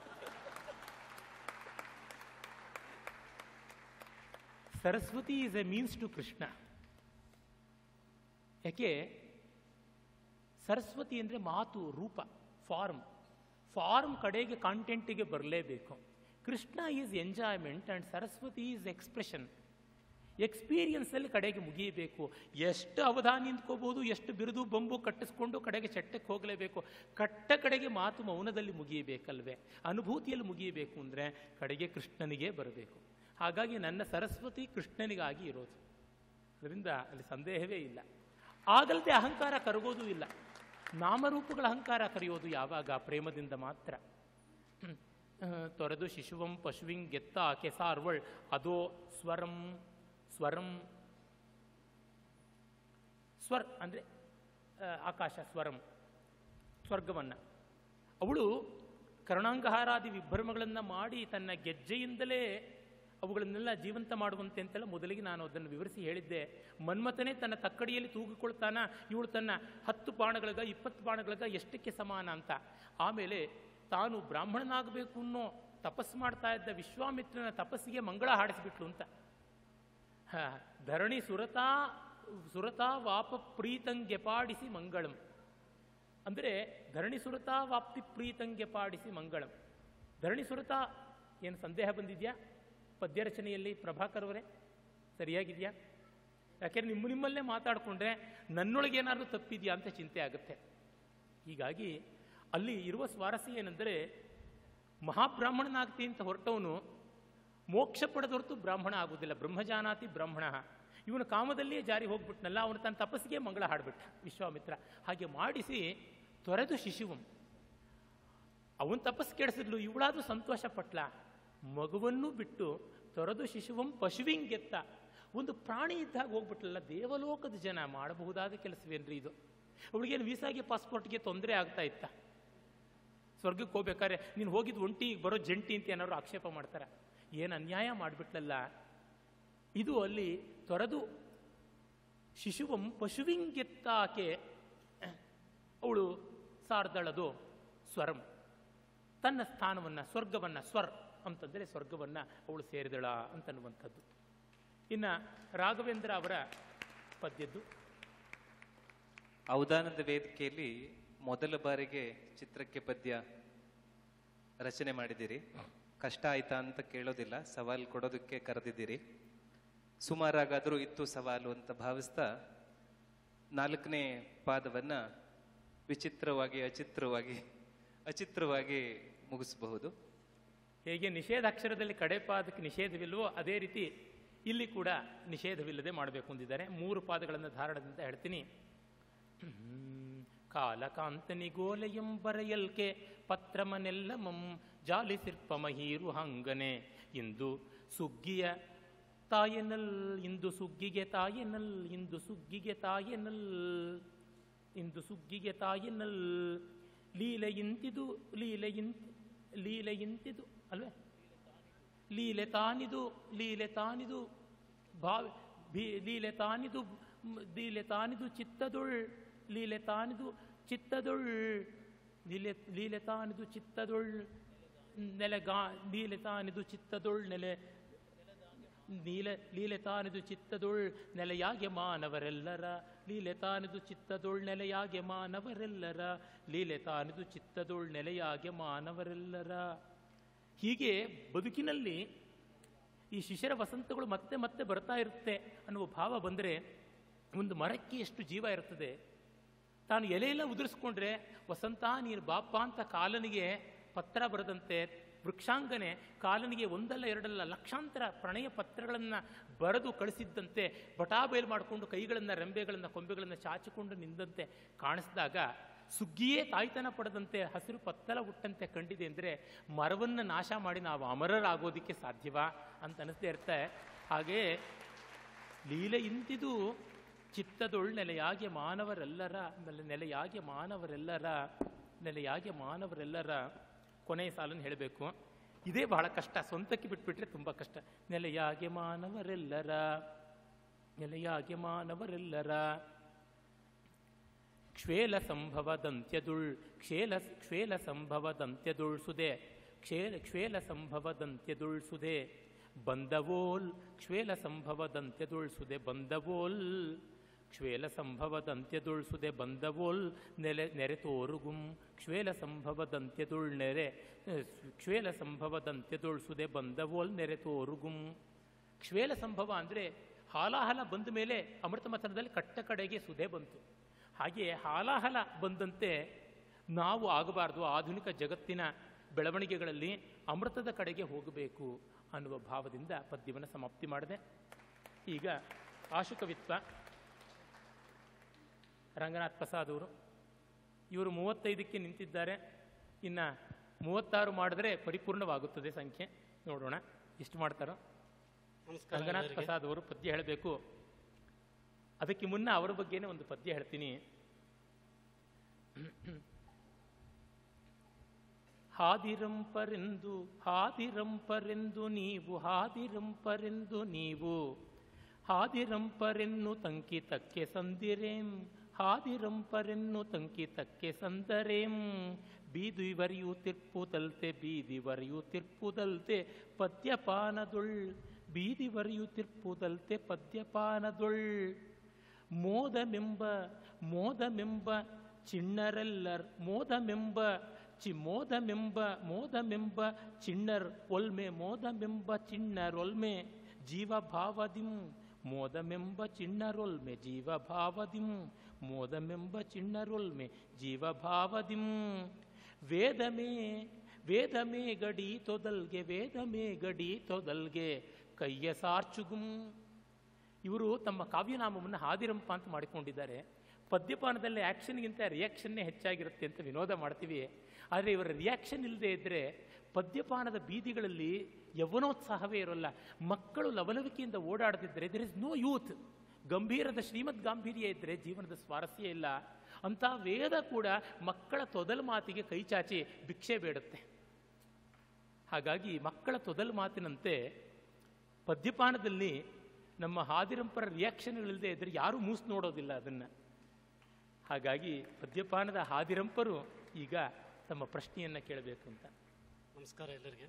Saraswati is a means to Krishna ಯಾಕೆ ಸರಸ್ವತಿ ಅಂದರೆ ಮಾತು ರೂಪ ಫಾರ್ಮ್ ಫಾರ್ಮ್ ಕಡೆಗೆ ಕಾಂಟೆಂಟಿಗೆ ಬರಲೇಬೇಕು Krishna is enjoyment and Saraswati is expression ಎಕ್ಸ್ಪೀರಿಯನ್ಸಲ್ಲಿ ಕಡೆಗೆ ಮುಗಿಯಬೇಕು ಎಷ್ಟು ಅವಧಾನ ನಿಂತ್ಕೋಬಹುದು ಎಷ್ಟು ಬಿರುದು ಬೊಂಬು ಕಟ್ಟಿಸ್ಕೊಂಡು ಕಡೆಗೆ ಚಟ್ಟಕ್ಕೆ ಹೋಗಲೇಬೇಕು ಕಟ್ಟ ಕಡೆಗೆ ಮಾತು ಮೌನದಲ್ಲಿ ಮುಗಿಯಬೇಕಲ್ವೇ ಅನುಭೂತಿಯಲ್ಲಿ ಮುಗಿಯಬೇಕು ಅಂದರೆ ಕಡೆಗೆ ಕೃಷ್ಣನಿಗೆ ಬರಬೇಕು ಹಾಗಾಗಿ ನನ್ನ ಸರಸ್ವತಿ ಕೃಷ್ಣನಿಗಾಗಿ ಇರೋದು ಅದರಿಂದ ಅಲ್ಲಿ ಸಂದೇಹವೇ ಇಲ್ಲ ಆಗಲ್ದೆ ಅಹಂಕಾರ ಕರಗೋದು ಇಲ್ಲ ನಾಮರೂಪಗಳ ಅಹಂಕಾರ ಕರೆಯೋದು ಯಾವಾಗ ಪ್ರೇಮದಿಂದ ಮಾತ್ರ ಹ್ಮ್. ಆ, ತೊರೆದು ಶಿಶುವಂ ಪಶುವಿಂ ಗೆತ್ತ ಕೆಸಾರ್ವಳ್ ಅದೋ ಸ್ವರಂ ಸ್ವರಂ ಸ್ವರ್ ಅಂದರೆ ಆಕಾಶ ಸ್ವರಂ ಸ್ವರ್ಗವನ್ನು ಅವಳು ಕರ್ಣಾಂಗಹಾರಾದಿ ವಿಭ್ರಮಗಳನ್ನು ಮಾಡಿ ತನ್ನ ಗೆಜ್ಜೆಯಿಂದಲೇ ಅವುಗಳನ್ನೆಲ್ಲ ಜೀವಂತ ಮಾಡುವಂತೆ ಅಂತೆಲ್ಲ ಮೊದಲಿಗೆ ನಾನು ಅದನ್ನು ವಿವರಿಸಿ ಹೇಳಿದ್ದೆ ಮನ್ಮಥನೇ ತನ್ನ ತಕ್ಕಡಿಯಲ್ಲಿ ತೂಗಿಕೊಳ್ತಾನ ಇವಳು ತನ್ನ ಹತ್ತು ಬಾಣಗಳಿಗ ಇಪ್ಪತ್ತು ಬಾಣಗಳಿಗ ಎಷ್ಟಕ್ಕೆ ಸಮಾನ ಅಂತ ಆಮೇಲೆ ತಾನು ಬ್ರಾಹ್ಮಣನಾಗಬೇಕು ಅನ್ನೋ ತಪಸ್ಸು ಮಾಡ್ತಾ ಇದ್ದ ವಿಶ್ವಾಮಿತ್ರನ ತಪಸ್ಸಿಗೆ ಮಂಗಳ ಹಾಡಿಸಿಬಿಟ್ಲು ಅಂತ ಹ, ಧರಣಿ ಸುರತಾ ಸುರತಾ ವಾಪ ಪ್ರೀತಂಗೆ ಪಾಡಿಸಿ ಮಂಗಳಂ ಅಂದರೆ ಧರಣಿ ಸುರತಾ ವಾಪ್ತಿ ಪ್ರೀತಂಗೆ ಪಾಡಿಸಿ ಮಂಗಳಂ ಧರಣಿ ಸುರತಾ ಏನು ಸಂದೇಹ ಬಂದಿದೆಯಾ ಪದ್ಯ ರಚನೆಯಲ್ಲಿ ಪ್ರಭಾಕರ್ ಅವರೇ ಸರಿಯಾಗಿದೆಯಾ ಯಾಕೆಂದ್ರೆ ನಿಮ್ಮ ನಿಮ್ಮಲ್ಲೇ ಮಾತಾಡಿಕೊಂಡ್ರೆ ನನ್ನೊಳಗೆ ಏನಾದರೂ ತಪ್ಪಿದೆಯಾ ಅಂತ ಚಿಂತೆ ಆಗುತ್ತೆ ಹೀಗಾಗಿ ಅಲ್ಲಿ ಇರುವ ಸ್ವಾರಸ್ಯ ಏನೆಂದರೆ ಮಹಾಬ್ರಾಹ್ಮಣನಾಗ್ತಿ ಅಂತ ಹೊರಟವನು ಮೋಕ್ಷ ಪಡೆದ ಹೊರತು ಬ್ರಾಹ್ಮಣ ಆಗುವುದಿಲ್ಲ ಬ್ರಹ್ಮಜಾನಾತಿ ಬ್ರಾಹ್ಮಣ ಇವನು ಕಾಮದಲ್ಲಿಯೇ ಜಾರಿ ಹೋಗ್ಬಿಟ್ನಲ್ಲ ಅವನು ತನ್ನ ತಪಸ್ಸಿಗೆ ಮಂಗಳ ಹಾಡ್ಬಿಟ್ಟ ವಿಶ್ವಾಮಿತ್ರ ಹಾಗೆ ಮಾಡಿಸಿ ತೊರೆದು ಶಿಶುವಂ ಅವನ್ ತಪಸ್ಸು ಕೆಡಿಸಿದ್ಲು ಇವಳಾದ್ರೂ ಸಂತೋಷ ಪಟ್ಲ ಮಗುವನ್ನು ಬಿಟ್ಟು ತೊರೆದು ಶಿಶುವಂ ಪಶುವಿಂಗೆತ್ತ ಒಂದು ಪ್ರಾಣಿ ಇದ್ದಾಗ ಹೋಗ್ಬಿಟ್ಲಲ್ಲ ದೇವಲೋಕದ ಜನ ಮಾಡಬಹುದಾದ ಕೆಲಸವೇನ್ರಿ ಇದು ಅವಳಿಗೇನು ವೀಸಾಗೆ ಪಾಸ್ಪೋರ್ಟ್ಗೆ ತೊಂದರೆ ಆಗ್ತಾ ಇತ್ತ ಸ್ವರ್ಗಕ್ಕೆ ಹೋಗ್ಬೇಕಾದ್ರೆ ನೀನು ಹೋಗಿದ್ದು ಒಂಟಿ ಈಗ ಬರೋ ಜಂಟಿ ಅಂತ ಏನಾದ್ರು ಆಕ್ಷೇಪ ಮಾಡ್ತಾರೆ ಏನು ಅನ್ಯಾಯ ಮಾಡಿಬಿಟ್ಲಲ್ಲ ಇದು ಅಲ್ಲಿ ತೊರೆದು ಶಿಶುವಂ ಪಶುವಿಂಗೆತ್ತಾಕೆ ಅವಳು ಸಾರ್ದಳದು ಸ್ವರಂ ತನ್ನ ಸ್ಥಾನವನ್ನು ಸ್ವರ್ಗವನ್ನು ಸ್ವರ್ ಅಂತಂದರೆ ಸ್ವರ್ಗವನ್ನು ಅವಳು ಸೇರಿದಳ ಅಂತನ್ನುವಂಥದ್ದು ಇನ್ನು ರಾಘವೇಂದ್ರ ಅವರ ಪದ್ಯದ್ದು ಔದಾನದ ವೇದಿಕೆಯಲ್ಲಿ ಮೊದಲ ಬಾರಿಗೆ ಚಿತ್ರಕ್ಕೆ ಪದ್ಯ ರಚನೆ ಮಾಡಿದ್ದೀರಿ ಕಷ್ಟ ಆಯ್ತಾ ಅಂತ ಕೇಳೋದಿಲ್ಲ ಸವಾಲು ಕೊಡೋದಕ್ಕೆ ಕರೆದಿದ್ದೀರಿ ಸುಮಾರಾಗಾದರೂ ಇತ್ತು ಸವಾಲು ಅಂತ ಭಾವಿಸ್ತಾ ನಾಲ್ಕನೇ ಪಾದವನ್ನ ವಿಚಿತ್ರವಾಗಿ ಅಚಿತ್ರವಾಗಿ ಅಚಿತ್ರವಾಗಿ ಮುಗಿಸಬಹುದು ಹೇಗೆ ನಿಷೇಧಾಕ್ಷರದಲ್ಲಿ ಕಡೆ ಪಾದಕ್ಕೆ ನಿಷೇಧವಿಲ್ವೋ ಅದೇ ರೀತಿ ಇಲ್ಲಿ ಕೂಡ ನಿಷೇಧವಿಲ್ಲದೆ ಮಾಡಬೇಕು ಅಂದಿದ್ದಾರೆ ಮೂರು ಪಾದಗಳನ್ನು ಧಾರಣದಿಂದ ಹೇಳ್ತೀನಿ ಕಾಲಕಾಂತನಿಗೋಲೆಯಂ ಬರೆಯಲ್ಕೆ ಪತ್ರಮನೆಲ್ಲಮಂ ಜಾಲಿಸಿರ್ಪ ಮಹೀರು ಹಂಗನೆ ಇಂದು ಸುಗ್ಗಿಯ ತಾಯನಲ್ ಇಂದು ಸುಗ್ಗಿಗೆ ತಾಯನಲ್ ಇಂದು ಸುಗ್ಗಿಗೆ ತಾಯನಲ್ ಇಂದು ಸುಗ್ಗಿಗೆ ತಾಯನಲ್ ಲೀಲೆ ಇಂತಿದು ಲೀಲೆ ಇಂತ್ ಲೀಲೆ ಇಂತಿದು ಅಲ್ವೇ ಲೀಲೆ ತಾನಿದು ಲೀಲೆ ತಾನಿದು ಭಾವ ಭೀ- ಲೀಲೆ ತಾನಿದು ಮ್, ಲೀಲೆ ತಾನಿದು ಚಿತ್ತದೊಳ್ ಲೀಲೆ ತಾನಿದು ಚಿತ್ತದೊಳ್ ಲೀಲೆ ಲೀಲೆ ತಾನಿದು ಚಿತ್ತದೊಳ್ ನೆಲೆ ಗಾ ಲೀಲೆ ತಾನಿದು ಚಿತ್ತದೊಳ್ ನೆಲೆ ನೀಲೆ ಲೀಲೆ ತಾನಿದು ಚಿತ್ತದೊಳ್ ನೆಲೆಯಾಗೆ ಮಾನವರೆಲ್ಲರ ಲೀಲೆ ತಾನಿದು ಚಿತ್ತದೊಳ್ ನೆಲೆಯಾಗೆ ಮಾನವರೆಲ್ಲರ ಲೀಲೆ ತಾನಿದು ಚಿತ್ತದೊಳ್ ನೆಲೆಯಾಗೆ ಮಾನವರೆಲ್ಲರ ಹೀಗೆ ಬದುಕಿನಲ್ಲಿ ಈ ಶಿಶಿರ ವಸಂತಗಳು ಮತ್ತೆ ಮತ್ತೆ ಬರ್ತಾ ಇರುತ್ತೆ ಅನ್ನುವ ಭಾವ ಬಂದರೆ ಒಂದು ಮರಕ್ಕೆ ಎಷ್ಟು ಜೀವ ಇರ್ತದೆ ತಾನು ಎಲೆಯೆಲ್ಲ ಉದುರಿಸ್ಕೊಂಡ್ರೆ ವಸಂತ ನೀನು ಬಾಪ ಅಂತ ಕಾಲನಿಗೆ ಪತ್ರ ಬರೆದಂತೆ ವೃಕ್ಷಾಂಗನೆ ಕಾಲನಿಗೆ ಒಂದಲ್ಲ ಎರಡಲ್ಲ ಲಕ್ಷಾಂತರ ಪ್ರಣಯ ಪತ್ರಗಳನ್ನು ಬರೆದು ಕಳಿಸಿದ್ದಂತೆ ಬಟಾಬೈಲ್ ಮಾಡಿಕೊಂಡು ಕೈಗಳನ್ನು ರೆಂಬೆಗಳನ್ನು ಕೊಂಬೆಗಳನ್ನು ಚಾಚಿಕೊಂಡು ನಿಂದಂತೆ ಕಾಣಿಸಿದಾಗ ಸುಗ್ಗಿಯೇ ತಾಯ್ತನ ಪಡೆದಂತೆ ಹಸಿರು ಪತ್ತಲ ಹುಟ್ಟಂತೆ ಕಂಡಿದೆ ಅಂದರೆ ಮರವನ್ನು ನಾಶ ಮಾಡಿ ನಾವು ಅಮರರಾಗೋದಕ್ಕೆ ಸಾಧ್ಯವಾ ಅಂತ ಅನಿಸ್ತಾ ಇರ್ತೆ ಹಾಗೇ ಲೀಲೆ ಇಂತಿದು ಚಿತ್ತದೊಳ್ ನೆಲೆಯಾಗಿ ಮಾನವರೆಲ್ಲರ ನೆಲೆ- ನೆಲೆಯಾಗಿ ಮಾನವರೆಲ್ಲರ ನೆಲೆಯಾಗಿ ಮಾನವರೆಲ್ಲರ ಕೊನೆಯ ಸಾಲನ್ನು ಹೇಳಬೇಕು ಇದೇ ಬಹಳ ಕಷ್ಟ ಸ್ವಂತಕ್ಕೆ ಬಿಟ್ಬಿಟ್ರೆ ತುಂಬ ಕಷ್ಟ ನೆಲೆಯಾಗಿ ಮಾನವರೆಲ್ಲರ ನೆಲೆಯಾಗಿ ಮಾನವರೆಲ್ಲರ ಕ್ಷೇಲ ಸಂಭವದಂತ್ಯದುಳ್ ಕ್ಷೇಲ ಕ್ಷೇಲ ಸಂಭವದಂತ್ಯದುಳ್ ಸುದೆ ಕ್ಷೇಲ ಕ್ಷೇಲ ಸಂಭವದಂತ್ಯದುಳ್ ಸುದೆ ಬಂದವೋಲ್ ಕ್ಷೇಲ ಸಂಭವದಂತ್ಯದುಳ್ ಸುದೆ ಬಂದವೋಲ್ ಕ್ಷೇಲ ಸಂಭವದಂತ್ಯದುಳ್ ಸುದೆ ಬಂದವೋಲ್ ನೆಲೆ ನೆರೆ ತೋರುಗುಂ ಕ್ಷೇಲ ಸಂಭವದಂತ್ಯದುಳ್ ನೆರೆ ಕ್ಷೇಲ ಸಂಭವದಂತ್ಯದುಳ್ ಸುದೆ ಬಂದವೋಲ್ ನೆರೆ ತೋರುಗುಂ ಕ್ಷೇಲ ಸಂಭವ ಅಂದರೆ ಹಾಲಾಹಲ ಬಂದ ಮೇಲೆ ಅಮೃತ ಮಥನದಲ್ಲಿ ಕಟ್ಟ ಕಡೆಗೆ ಸುದೆ ಬಂತು ಹಾಗೆ ಹಾಲಾಹಲ ಬಂದಂತೆ ನಾವು ಆಗಬಾರ್ದು ಆಧುನಿಕ ಜಗತ್ತಿನ ಬೆಳವಣಿಗೆಗಳಲ್ಲಿ ಅಮೃತದ ಕಡೆಗೆ ಹೋಗಬೇಕು ಅನ್ನುವ ಭಾವದಿಂದ ಪದ್ಯವನ್ನು ಸಮಾಪ್ತಿ ಮಾಡಿದೆ ಈಗ ಆಶುಕವಿತ್ವ ರಂಗನಾಥ್ ಪ್ರಸಾದ್ ಅವರು ಇವರು ಮೂವತ್ತೈದಕ್ಕೆ ನಿಂತಿದ್ದಾರೆ ಇನ್ನು ಮೂವತ್ತಾರು ಮಾಡಿದ್ರೆ ಪರಿಪೂರ್ಣವಾಗುತ್ತದೆ ಸಂಖ್ಯೆ ನೋಡೋಣ ಎಷ್ಟು ಮಾಡ್ತಾರೋ ನಮಸ್ಕಾರ ರಂಗನಾಥ್ ಎಲ್ಲರಿಗೆ. ಪ್ರಸಾದ್ ಅವರು ಪದ್ಯ ಹೇಳಬೇಕು ಅದಕ್ಕೆ ಮುನ್ನ ಅವರ ಬಗ್ಗೆನೇ ಒಂದು ಪದ್ಯ ಹೇಳ್ತೀನಿ ಹಾದಿರಂಪರೆಂದು ಹಾದಿರಂಪರೆಂದು ನೀವು ಹಾದಿರಂಪರೆಂದು ನೀವು ಹಾದಿರಂಪರೆನ್ನು ತಂಕಿ ತಕ್ಕೆ ಸಂದಿರೇಂ ಹಾದಿರಂಪರೆನ್ನು ತಂಕಿ ತಕ್ಕೆ ಸಂದರೇಂ ಬೀದಿವರಿಯು ತಿರ್ಪುದಲ್ತೆ ಬೀದಿವರಿಯು ತಿರ್ಪುದಲ್ತೆ ಪದ್ಯಪಾನದೊಳ್ ಬೀದಿವರಿಯು ತಿರ್ಪುದಲ್ತೆ ಪದ್ಯಪಾನದೊಳ್ ಮೋದಮೆಂಬ ಮೋದಮೆಂಬ ಚಿಣ್ಣರೆಲ್ಲರ್ ಮೋದಮೆಂಬ ಚಿ ಮೋದಮೆಂಬ ಮೋದಮೆಂಬ ಚಿಣ್ಣರ್ ಒಲ್ಮೆ ಮೋದಮೆಂಬ ಚಿಣ್ಣರೊಲ್ಮೆ ಜೀವಭಾವದಿಂ ಮೋದಮೆಂಬ ಚಿಣ್ಣರೊಲ್ಮೆ ಜೀವಭಾವದಿಂ ಮೋದಮೆಂಬ ಚಿಣ್ಣರೊಲ್ಮೆ ಜೀವಭಾವದಿಂ ವೇದಮೇ ವೇದಮೇ ಗಡಿ ತೊದಲ್ಗೆ ವೇದಮೇ ಗಡಿ ತೊದಲ್ಗೆ ಕೈಯ ಸಾರ್ಚುಗುಂ ಇವರು ತಮ್ಮ ಕಾವ್ಯನಾಮವನ್ನು ಹಾದಿರಂಪ ಅಂತ ಮಾಡಿಕೊಂಡಿದ್ದಾರೆ ಪದ್ಯಪಾನದಲ್ಲಿ ಆ್ಯಕ್ಷನ್ಗಿಂತ ರಿಯಾಕ್ಷನ್ನೇ ಹೆಚ್ಚಾಗಿರುತ್ತೆ ಅಂತ ವಿನೋದ ಮಾಡ್ತೀವಿ ಆದರೆ ಇವರ ರಿಯಾಕ್ಷನ್ ಇಲ್ಲದೆ ಇದ್ದರೆ ಪದ್ಯಪಾನದ ಬೀದಿಗಳಲ್ಲಿ ಯೌವನೋತ್ಸಾಹವೇ ಇರೋಲ್ಲ ಮಕ್ಕಳು ಲವಲವಿಕೆಯಿಂದ ಓಡಾಡದಿದ್ದರೆ ದರ್ ಇಸ್ ನೋ ಯೂತ್ ಗಂಭೀರದ ಶ್ರೀಮದ್ ಗಾಂಭೀರ್ಯ ಇದ್ದರೆ ಜೀವನದ ಸ್ವಾರಸ್ಯ ಇಲ್ಲ ಅಂಥ ವೇದ ಕೂಡ ಮಕ್ಕಳ ತೊದಲು ಮಾತಿಗೆ ಕೈ ಚಾಚಿ ಭಿಕ್ಷೆ ಬೇಡುತ್ತೆ ಹಾಗಾಗಿ ಮಕ್ಕಳ ತೊದಲು ಮಾತಿನಂತೆ ಪದ್ಯಪಾನದಲ್ಲಿ ನಮ್ಮ ಹಾದಿರಂಪರ ರಿಯಾಕ್ಷನ್ಗಳಿಲ್ಲದೆ ಇದ್ದರೆ ಯಾರೂ ಮೂಸ್ ನೋಡೋದಿಲ್ಲ ಅದನ್ನು ಹಾಗಾಗಿ ಪದ್ಯಪಾನದ ಹಾದಿರಂಪರು ಈಗ ತಮ್ಮ ಪ್ರಶ್ನೆಯನ್ನು ಕೇಳಬೇಕು ಅಂತ ನಮಸ್ಕಾರ ಎಲ್ಲರಿಗೆ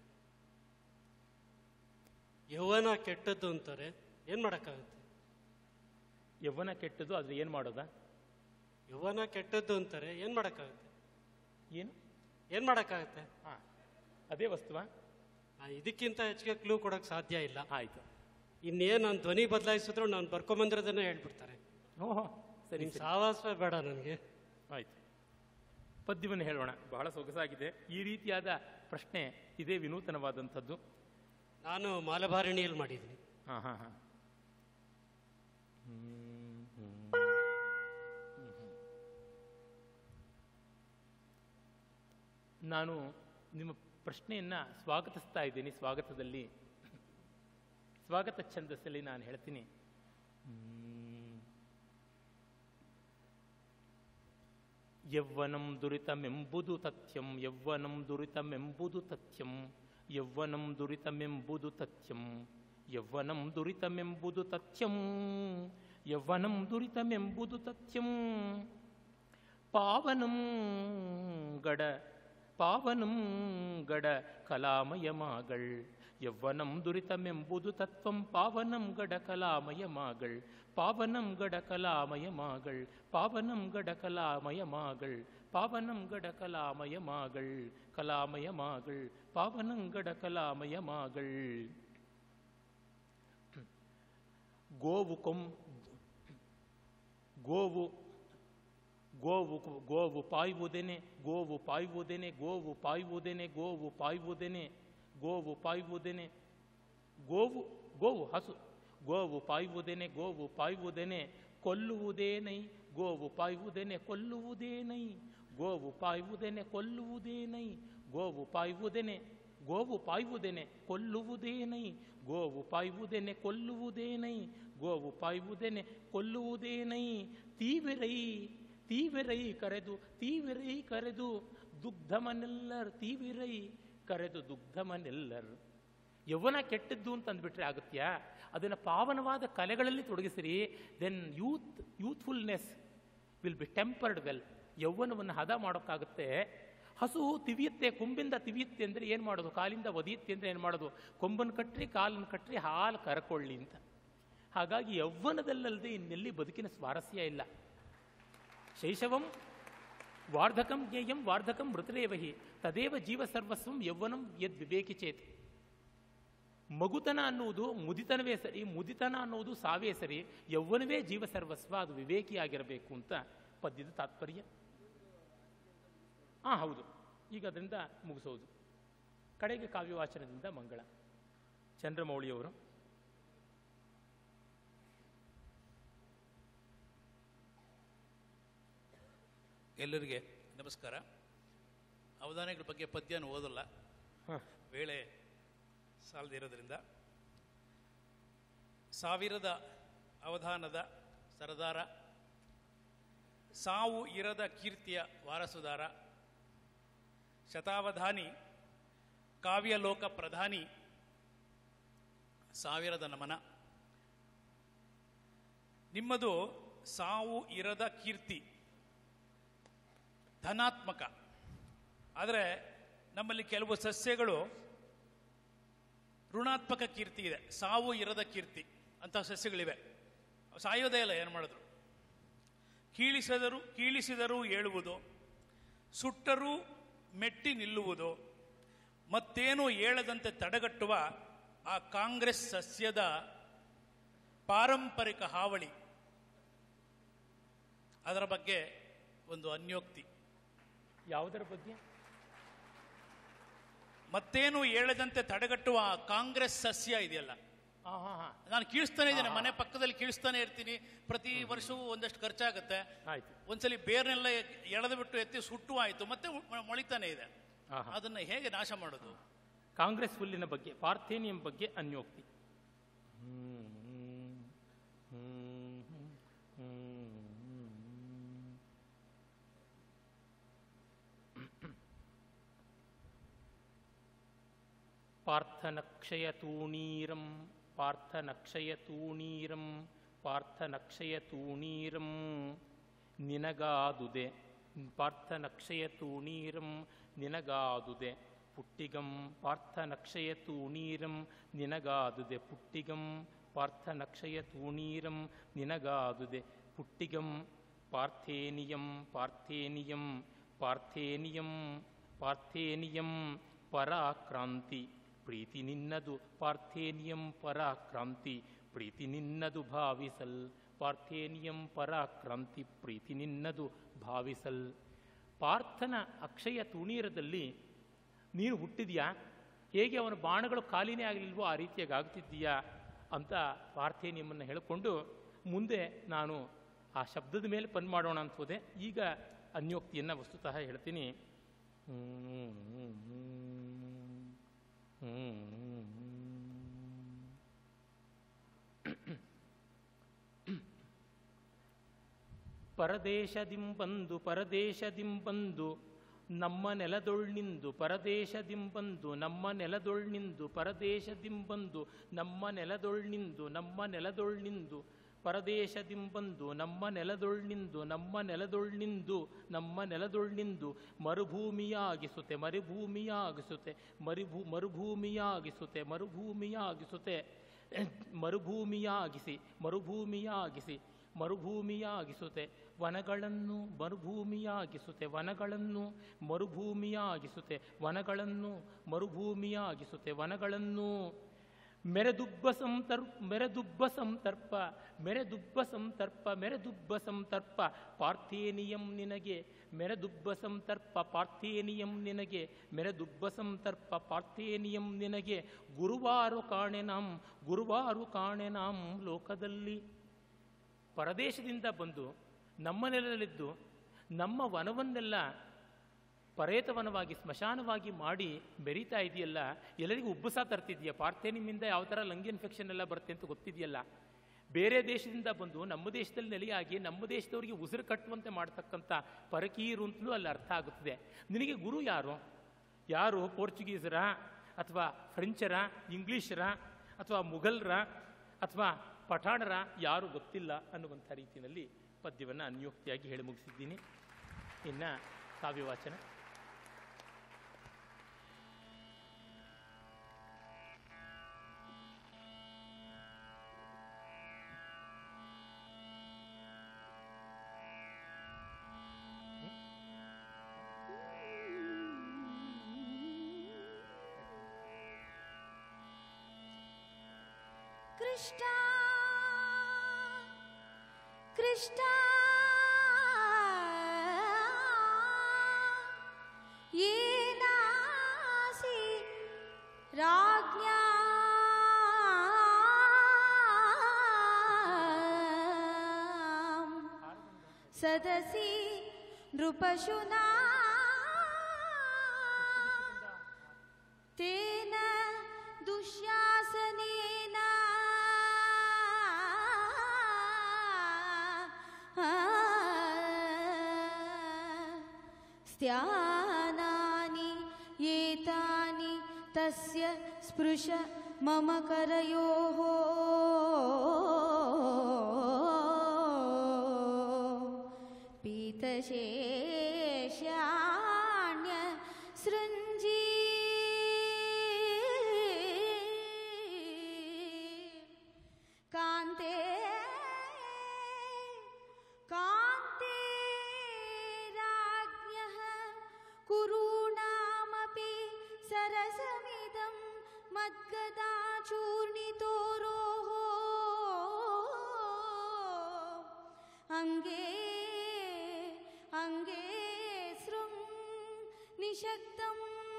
ಯೌವನ ಕೆಟ್ಟದ್ದು ಅಂತಾರೆ ಏನು ಮಾಡೋಕ್ಕಾಗುತ್ತೆ ಯವ್ವನ ಕೆಟ್ಟದ್ದು ಅದು ಏನು ಮಾಡೋದಾ ಯೌವನ ಕೆಟ್ಟದ್ದು ಅಂತಾರೆ ಏನು ಮಾಡೋಕ್ಕಾಗುತ್ತೆ ಏನು ಏನು ಮಾಡೋಕ್ಕಾಗುತ್ತೆ ಹಾಂ ಅದೇ ವಸ್ತುವ ಆ, ಇದಕ್ಕಿಂತ ಹೆಚ್ಚಿಗೆ ಕ್ಲೂ ಕೊಡೋಕ್ಕೆ ಸಾಧ್ಯ ಇಲ್ಲ ಆಯಿತು ಇನ್ನೇನು ನಾನು ಧ್ವನಿ ಬದಲಾಯಿಸಿದ್ರು ನಾನು ಬರ್ಕೊಂಬಂದಿರೋದನ್ನೇ ಹೇಳ್ಬಿಡ್ತಾರೆ ಓಹೋ ಸರಿ ನಿಮ್ಮ ಸರಿ ಸಾವಾಸವೇ ಬೇಡ ನನಗೆ ಆಯಿತು ಪದ್ಯವನ್ನು ಹೇಳೋಣ ಬಹಳ ಸೊಗಸಾಗಿದೆ ಈ ರೀತಿಯಾದ ಪ್ರಶ್ನೆ ಇದೇ ವಿನೂತನವಾದಂಥದ್ದು ನಾನು ಮಾಲಭಾರಣಿಯಲ್ಲಿ ಮಾಡಿದ್ದೀನಿ ಹಾಂ ಹಾಂ ಹಾಂ ನಾನು ನಿಮ್ಮ ಪ್ರಶ್ನೆಯನ್ನು ಸ್ವಾಗತಿಸ್ತಾ ಇದ್ದೀನಿ ಸ್ವಾಗತದಲ್ಲಿ ಸ್ವಾಗತ ಛಂದಸ್ಸಲ್ಲಿ ನಾನು ಹೇಳ್ತೀನಿ ಹ್ಮ್. ಯೌವನಂ ದುರಿತಮೆಂಬುದು ತಥ್ಯಂ ಯೌವನಂ ದುರಿತಮೆಂಬುದು ತಥ್ಯಂ ಯೌವನಂ ದುರಿತಮೆಂಬುದು ತಥ್ಯಂ ಯೌವನಂ ದುರಿತಮೆಂಬುದು ತಥ್ಯಂ ಯೌವನಂ ದುರಿತಮೆಂಬುದು ತಥ್ಯಂ ಪಾವನಂ ಗಡ ಪಾವನಂ ಗಡ ಕಲಾಮಯಮಾಗಳ್ ಯೌವನಂ ದುರಿತಮೆಂಬುದು ತತ್ವಂ ಪಾವನಂ ಗಡ ಕಲಾಮಯಮಾಗಳ್ ಪಾವನಂ ಗಡ ಕಲಾಮಯಮಾಗಳ್ ಪಾವನಂ ಗಡ ಕಲಾಮಯಮಾಗಳ್ ಪಾವನಂ ಗಡ ಕಲಾಮಯಮಾಗಳ್ ಕಲಾಮಯಮಾಗಳ್ ಪಾವನಂ ಗಡ ಕಲಾಮಯಮಾಗಳ್ ಗೋವು ಕೊಂ ಗೋವು ಗೋವು ಗೋವು ಪಾಯುವುದೇನೆ ಗೋವು ಪಾಯುವುದೇನೆ ಗೋವು ಪಾಯುವುದೇನೆ ಗೋವು ಪಾಯುವುದೇನೆ ಗೋವು ಪಾಯುವುದೇನೆ ಗೋವು ಗೋವು ಹಸು ಗೋವು ಪಾಯುವುದೇನೆ ಗೋವು ಪಾಯುವುದೇನೆ ಕೊಲ್ಲುವುದೇನೈ ಗೋವು ಪಾಯುವುದೇನೆ ಕೊಲ್ಲುವುದೇನೈ ಗೋವು ಪಾಯುವುದೇನೆ ಕೊಲ್ಲುವುದೇನೈ ಗೋವು ಪಾಯುವುದೇನೆ ಗೋವು ಪಾಯುವುದೇನೆ ಕೊಲ್ಲುವುದೇನೈ ಗೋವು ಪಾಯುವುದೇನೆ ಕೊಲ್ಲುವುದೇನೈ ಗೋವು ಪಾಯುವುದೇನೆ ಕೊಲ್ಲುವುದೇನೈ ತೀವಿರೈ ತೀವಿರೈ ಕರೆದು ತೀವಿರೈ ಕರೆದು ದುಗ್ಧಮನೆಲ್ಲರ್ ತೀವಿರೈ ಕರೆದು ದುಗ್ಧಮನೆಲ್ಲರ್ ಯೌವನ ಕೆಟ್ಟದ್ದು ಅಂತ ಅಂದ್ಬಿಟ್ರೆ ಆಗುತ್ತ್ಯಾ ಅದನ್ನು ಪಾವನವಾದ ಕಲೆಗಳಲ್ಲಿ ತೊಡಗಿಸಿರಿ then youth youthfulness will be tempered well ಯೌವನವನ್ನು ಹದ ಮಾಡೋಕ್ಕಾಗುತ್ತೆ ಹಸು ತಿವಿಯುತ್ತೆ ಕೊಂಬಿಂದ ತಿವಿಯುತ್ತೆ ಅಂದರೆ ಏನು ಮಾಡೋದು ಕಾಲಿಂದ ಒದಿಯುತ್ತೆ ಅಂದರೆ ಏನು ಮಾಡೋದು ಕೊಂಬನ್ನು ಕಟ್ಟ್ರಿ ಕಾಲನ್ನು ಕಟ್ಟ್ರಿ ಹಾಲು ಕರ್ಕೊಳ್ಳಿ ಅಂತ ಹಾಗಾಗಿ ಯೌವನದಲ್ಲದೆ ಇನ್ನೆಲ್ಲಿ ಬದುಕಿನ ಸ್ವಾರಸ್ಯ ಇಲ್ಲ ಶೈಶವಂ ವಾರ್ಧಕಂ ಜ್ಞೇಯಂ ವಾರ್ಧಕಂ ಮೃತರೇವಹಿ ತದೇವ ಜೀವ ಸರ್ವಸ್ವಂ ಯೌವನಂ ಯದ್ ವಿವೇಕಿ ಚೇತ್ ಮಗುತನ ಅನ್ನುವುದು ಮುದಿತನವೇ ಸರಿ ಮುದಿತನ ಅನ್ನುವುದು ಸಾವೇ ಸರಿ ಯೌವನವೇ ಜೀವ ಸರ್ವಸ್ವ ಅದು ವಿವೇಕಿಯಾಗಿರಬೇಕು ಅಂತ ಪದ್ಯದ ತಾತ್ಪರ್ಯ ಹಾಂ ಹೌದು ಈಗ ಅದರಿಂದ ಮುಗಿಸೋದು ಕಡೆಗೆ ಕಾವ್ಯವಾಚನದಿಂದ ಮಂಗಳ ಚಂದ್ರಮೌಳಿಯವರು ಎಲ್ಲರಿಗೆ ನಮಸ್ಕಾರ ಅವಧಾನಗಳ ಬಗ್ಗೆ ಪದ್ಯನ ಓದಲ್ಲ ವೇಳೆ ಸಾಲದಿರೋದ್ರಿಂದ ಸಾವಿರದ ಅವಧಾನದ ಸರದಾರ ಸಾವು ಇರದ ಕೀರ್ತಿಯ ವಾರಸುದಾರ ಶತಾವಧಾನಿ ಕಾವ್ಯಲೋಕ ಪ್ರಧಾನಿ ಸಾವಿರದ ನಮನ ನಿಮ್ಮದು ಸಾವು ಇರದ ಕೀರ್ತಿ ಧನಾತ್ಮಕ ಆದರೆ ನಮ್ಮಲ್ಲಿ ಕೆಲವು ಸಸ್ಯಗಳು ಋಣಾತ್ಮಕ ಕೀರ್ತಿ ಇದೆ ಸಾವು ಇರದ ಕೀರ್ತಿ ಅಂತಹ ಸಸ್ಯಗಳಿವೆ ಸಾಯೋದೇ ಇಲ್ಲ ಏನು ಮಾಡಿದ್ರು ಕೀಳಿಸಿದರು ಕೀಳಿಸಿದರೂ ಏಳುವುದು ಸುಟ್ಟರೂ ಮೆಟ್ಟಿ ನಿಲ್ಲುವುದು ಮತ್ತೇನು ಏಳದಂತೆ ತಡೆಗಟ್ಟುವ ಆ ಕಾಂಗ್ರೆಸ್ ಸಸ್ಯದ ಪಾರಂಪರಿಕ ಹಾವಳಿ ಅದರ ಬಗ್ಗೆ ಒಂದು ಅನ್ಯೋಕ್ತಿ ಯಾವುದರ ಬಗ್ಗೆ ಮತ್ತೇನು ಏಳದಂತೆ ತಡೆಗಟ್ಟುವ ಆ ಕಾಂಗ್ರೆಸ್ ಸಸ್ಯ ಇದೆಯಲ್ಲ ಹಾಂ ಹಾಂ ಹಾಂ ನಾನು ಕೀಳಿಸ್ತಾನೆ ಇದ್ದೇನೆ ಮನೆ ಪಕ್ಕದಲ್ಲಿ ಕೀಳಿಸ್ತಾನೆ ಇರ್ತೀನಿ ಪ್ರತಿ ವರ್ಷವೂ ಒಂದಷ್ಟು ಖರ್ಚಾಗುತ್ತೆ ಆಯ್ತು ಒಂದ್ಸಲಿ ಬೇರ್ನೆಲ್ಲ ಎಳೆದು ಬಿಟ್ಟು ಎತ್ತಿ ಸುಟ್ಟು ಆಯಿತು ಮತ್ತೆ ಮೊ- ಮೊಳಿತಾನೆ ಇದೆ ಆಹಾ. ಅದನ್ನ ಹೇಗೆ ನಾಶ ಮಾಡೋದು ಕಾಂಗ್ರೆಸ್ ಹುಲ್ಲಿನ ಬಗ್ಗೆ ಪಾರ್ಥೇನಿಯಂ ಬಗ್ಗೆ ಅನ್ಯೋಕ್ತಿ ಹ್ಮ್, ಹ್ಮ್, ಹ್ಮ್, ಹ್ಮ್, ಹ್ಮ್. ಪಾರ್ಥನಕ್ಷಯತೂಣೀರಂ ಪಾರ್ಥನಕ್ಷಯತೂಣೀರಂ ಪಾರ್ಥನಕ್ಷಯತೂಣೀರಂ ನಿನಗಾದುದೆ ಪಾರ್ಥನಕ್ಷಯತೂಣೀರಂ ನಿನಗಾದುದೆ ಪುಟ್ಟಿಗಂ ಪಾರ್ಥನಕ್ಷಯತೂಣೀರಂ ನಿನಗಾದುದೆ ಪುಟ್ಟಿಗಂ ಪಾರ್ಥನಕ್ಷಯತೂಣೀರಂ ನಿನಗಾದುದೆ ಪುಟ್ಟಿಗಂ ಪಾರ್ಥೇನಿಯಂ ಪಾರ್ಥೇನಿಯಂ ಪಾರ್ಥೇನಿಯಂ ಪಾರ್ಥೇನಿಯಂ ಪರಾಕ್ರಾಂತಿ ಪ್ರೀತಿ ನಿನ್ನದು ಪಾರ್ಥೇನಿಯಂ ಪರಾಕ್ರಾಂತಿ ಪ್ರೀತಿ ನಿನ್ನದು ಭಾವಿಸಲ್ ಪಾರ್ಥೇನಿಯಂ ಪರಾಕ್ರಾಂತಿ ಪ್ರೀತಿ ನಿನ್ನದು ಭಾವಿಸಲ್ ಪಾರ್ಥನ ಅಕ್ಷಯ ತುಣೀರದಲ್ಲಿ ನೀನು ಹುಟ್ಟಿದ್ಯಾ ಹೇಗೆ ಅವನ ಬಾಣಗಳು ಖಾಲಿನೇ ಆಗಲಿಲ್ವೋ ಆ ರೀತಿಯಾಗಿ ಆಗ್ತಿದ್ದೀಯಾ ಅಂತ ಪಾರ್ಥೇನಿಯಮನ್ನು ಹೇಳಿಕೊಂಡು ಮುಂದೆ ನಾನು ಆ ಶಬ್ದದ ಮೇಲೆ ಪನ್ ಮಾಡೋಣ ಅಂತ ಹೋದೆ ಈಗ ಅನ್ಯೋಕ್ತಿಯನ್ನು ವಸ್ತುತಃ ಹೇಳ್ತೀನಿ ಹ್ಮ್, ಹ್ಮ್, ಹ್ಮ್, ಹ್ಮ್, ಹ್ಮ್. ಪರದೇಶದಿಂಬಂದು ಪರದೇಶದಿಂಬಂದು ನಮ್ಮ ನೆಲದೊಳ್ನಿಂದು ಪರದೇಶದಿಂಬಂದು ನಮ್ಮ ನೆಲದೊಳ್ನಿಂದು ಪರದೇಶದಿಂಬಂದು ನಮ್ಮ ನೆಲದೊಳ್ನಿಂದು ನಮ್ಮ ನೆಲದೊಳ್ನಿಂದು ಪರದೇಶದಿಂಬಂದು ನಮ್ಮ ನೆಲದೊಳ್ನಿಂದು ನಮ್ಮ ನೆಲದೊಳ್ನಿಂದು ನಮ್ಮ ನೆಲದೊಳ್ನಿಂದು ಮರುಭೂಮಿಯಾಗಿಸುತ್ತೆ ಮರುಭೂಮಿಯಾಗಿಸುತ್ತೆ ಮರುಭೂ ಮರುಭೂಮಿಯಾಗಿಸುತ್ತೆ ಮರುಭೂಮಿಯಾಗಿಸುತ್ತೆ ಮರುಭೂಮಿಯಾಗಿಸಿ ಮರುಭೂಮಿಯಾಗಿಸಿ ಮರುಭೂಮಿಯಾಗಿಸುತ್ತೆ ವನಗಳನ್ನು ಮರುಭೂಮಿಯಾಗಿಸುತ್ತೆ ವನಗಳನ್ನು ಮರುಭೂಮಿಯಾಗಿಸುತ್ತೆ ವನಗಳನ್ನು ಮರುಭೂಮಿಯಾಗಿಸುತ್ತೆ ವನಗಳನ್ನು ಮೆರೆದುಬ್ಬ ಸಂತರ್ ಮೆರೆದುಬ್ಬ ಸಂತರ್ಪ ಮೆರೆದುಬ್ಬ ಸಂತರ್ಪ ಮೆರೆದುಬ್ಬ ಸಂತರ್ಪ ಪಾರ್ಥೇನಿಯಂ ನಿನಗೆ ಮೆರೆದುಬ್ಬ ಸಂತರ್ಪ ಪಾರ್ಥೇನಿಯಂ ನಿನಗೆ ಮೆರೆದುಬ್ಬ ಸಂತರ್ಪ ಪಾರ್ಥೇನಿಯಂ ನಿನಗೆ ಗುರುವಾರು ಕಾಣೆನಾಂ ಗುರುವಾರು ಕಾಣೆನಾಂ ಲೋಕದಲ್ಲಿ ಪರದೇಶದಿಂದ ಬಂದು ನಮ್ಮ ನೆಲದಲ್ಲಿದ್ದು ನಮ್ಮ ವನವನ್ನೆಲ್ಲ ಪರೇತವನವಾಗಿ ಸ್ಮಶಾನವಾಗಿ ಮಾಡಿ ಬೆರೀತಾ ಇದೆಯಲ್ಲ ಎಲ್ಲರಿಗೂ ಉಬ್ಬಸ ತರ್ತಿದ್ಯಾ ಪಾರ್ಥೇನಿಮಿಂದ ಯಾವ ಥರ ಲಂಗ್ ಇನ್ಫೆಕ್ಷನ್ ಎಲ್ಲ ಬರುತ್ತೆ ಅಂತ ಗೊತ್ತಿದೆಯಲ್ಲ ಬೇರೆ ದೇಶದಿಂದ ಬಂದು ನಮ್ಮ ದೇಶದಲ್ಲಿ ನೆಲೆಯಾಗಿ ನಮ್ಮ ದೇಶದವರಿಗೆ ಉಸಿರು ಕಟ್ಟುವಂತೆ ಮಾಡ್ತಕ್ಕಂಥ ಪರಕೀರು ಅಂತಲೂ ಅಲ್ಲಿ ಅರ್ಥ ಆಗುತ್ತದೆ ನಿನಗೆ ಗುರು ಯಾರು ಯಾರು ಪೋರ್ಚುಗೀಸರ ಅಥವಾ ಫ್ರೆಂಚರ ಇಂಗ್ಲೀಷರ ಅಥವಾ ಮುಘಲ್ರ ಅಥವಾ ಪಠಾಣರ ಯಾರು ಗೊತ್ತಿಲ್ಲ ಅನ್ನುವಂಥ ರೀತಿಯಲ್ಲಿ ಪದ್ಯವನ್ನು ಅನ್ಯೋಕ್ತಿಯಾಗಿ ಹೇಳಿ ಮುಗಿಸಿದ್ದೀನಿ ಇನ್ನು ಕಾವ್ಯವಾಚನ ಕೃಷ್ಣ ಕೃಷ್ಣ ಏನಾಸಿ ರಾಜ್ಞಾ ಸದಸಿ ನೃಪಶುನಾ ತೇನ ದುಶ್ಯಾಸನೇನ स्त्यानानि एतानि तस्य स्पृश मम करयोः पीतशेष्याण्य सृञ्जी कान्ते कान्ते राज्ञः कुरूणामपि सरसमिदं मद्गदाचूर्णितोरोः अङ्गे अङ्गे सृं निषक्तम्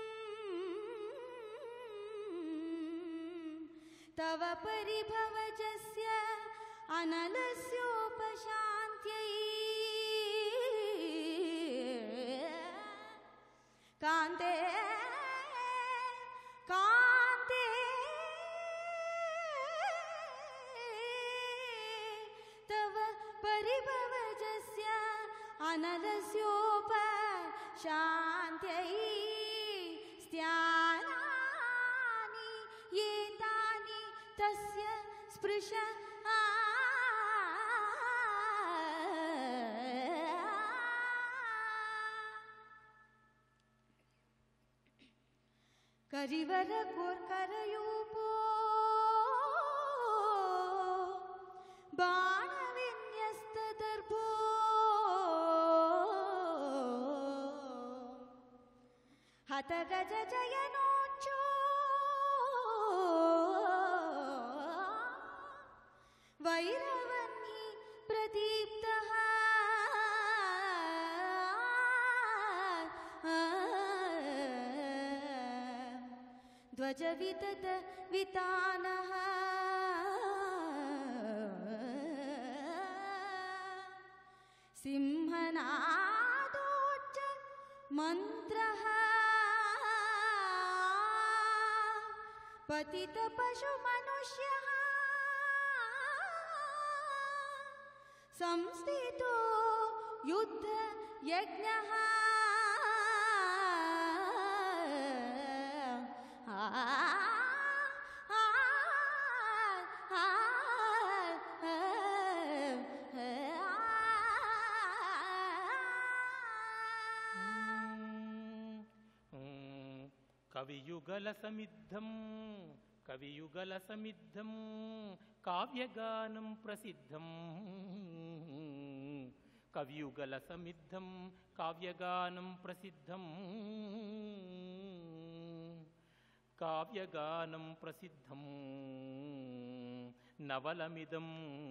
तव परिभवजस्य अनलस्योपशान्त्यै कान्ते कान्ते तव परिभवजस्य अनलस्योपशान्त्यै स्त्यानानि एतानि तस्य स्पृश ಕರಿವರ ಕೋರ್ಕರಯೂಪೋ ಬಾಣವಿನ್ಯಸ್ತದರ್ಭೋ ಹತಗಜ ಜಯನೋಚ್ಚೋ ವೈರವನ್ನಿ ಪ್ರದೀಪ್ತಃ ಧ್ವಜವಿತತ ವಿತಾನಃ ಸಿಂಹನಾದೋಚ್ಚ ಮಂತ್ರಃ ಪತಿತ ಪಶು ಮನುಷ್ಯ ಸಂಸ್ಥಿತೋ युद्ध यज्ञः आ, आ, आ, ಕವಿಯುಗಲ ಸಮಿದ್ಧಂ ಕವಿಯುಗಲ ಸಮಿದ್ಧಂ ಕಾವ್ಯಗಾನಂ ಪ್ರಸಿದ್ಧಂ ಕವಿಯುಗಲ ಸಮಿದ್ಧಂ ಕಾವ್ಯಗಾನಂ ಪ್ರಸಿದ್ಧಂ ಕಾವ್ಯಗಾನಂ ಪ್ರಸಿದ್ಧಂ ನವಲಮಿದಂ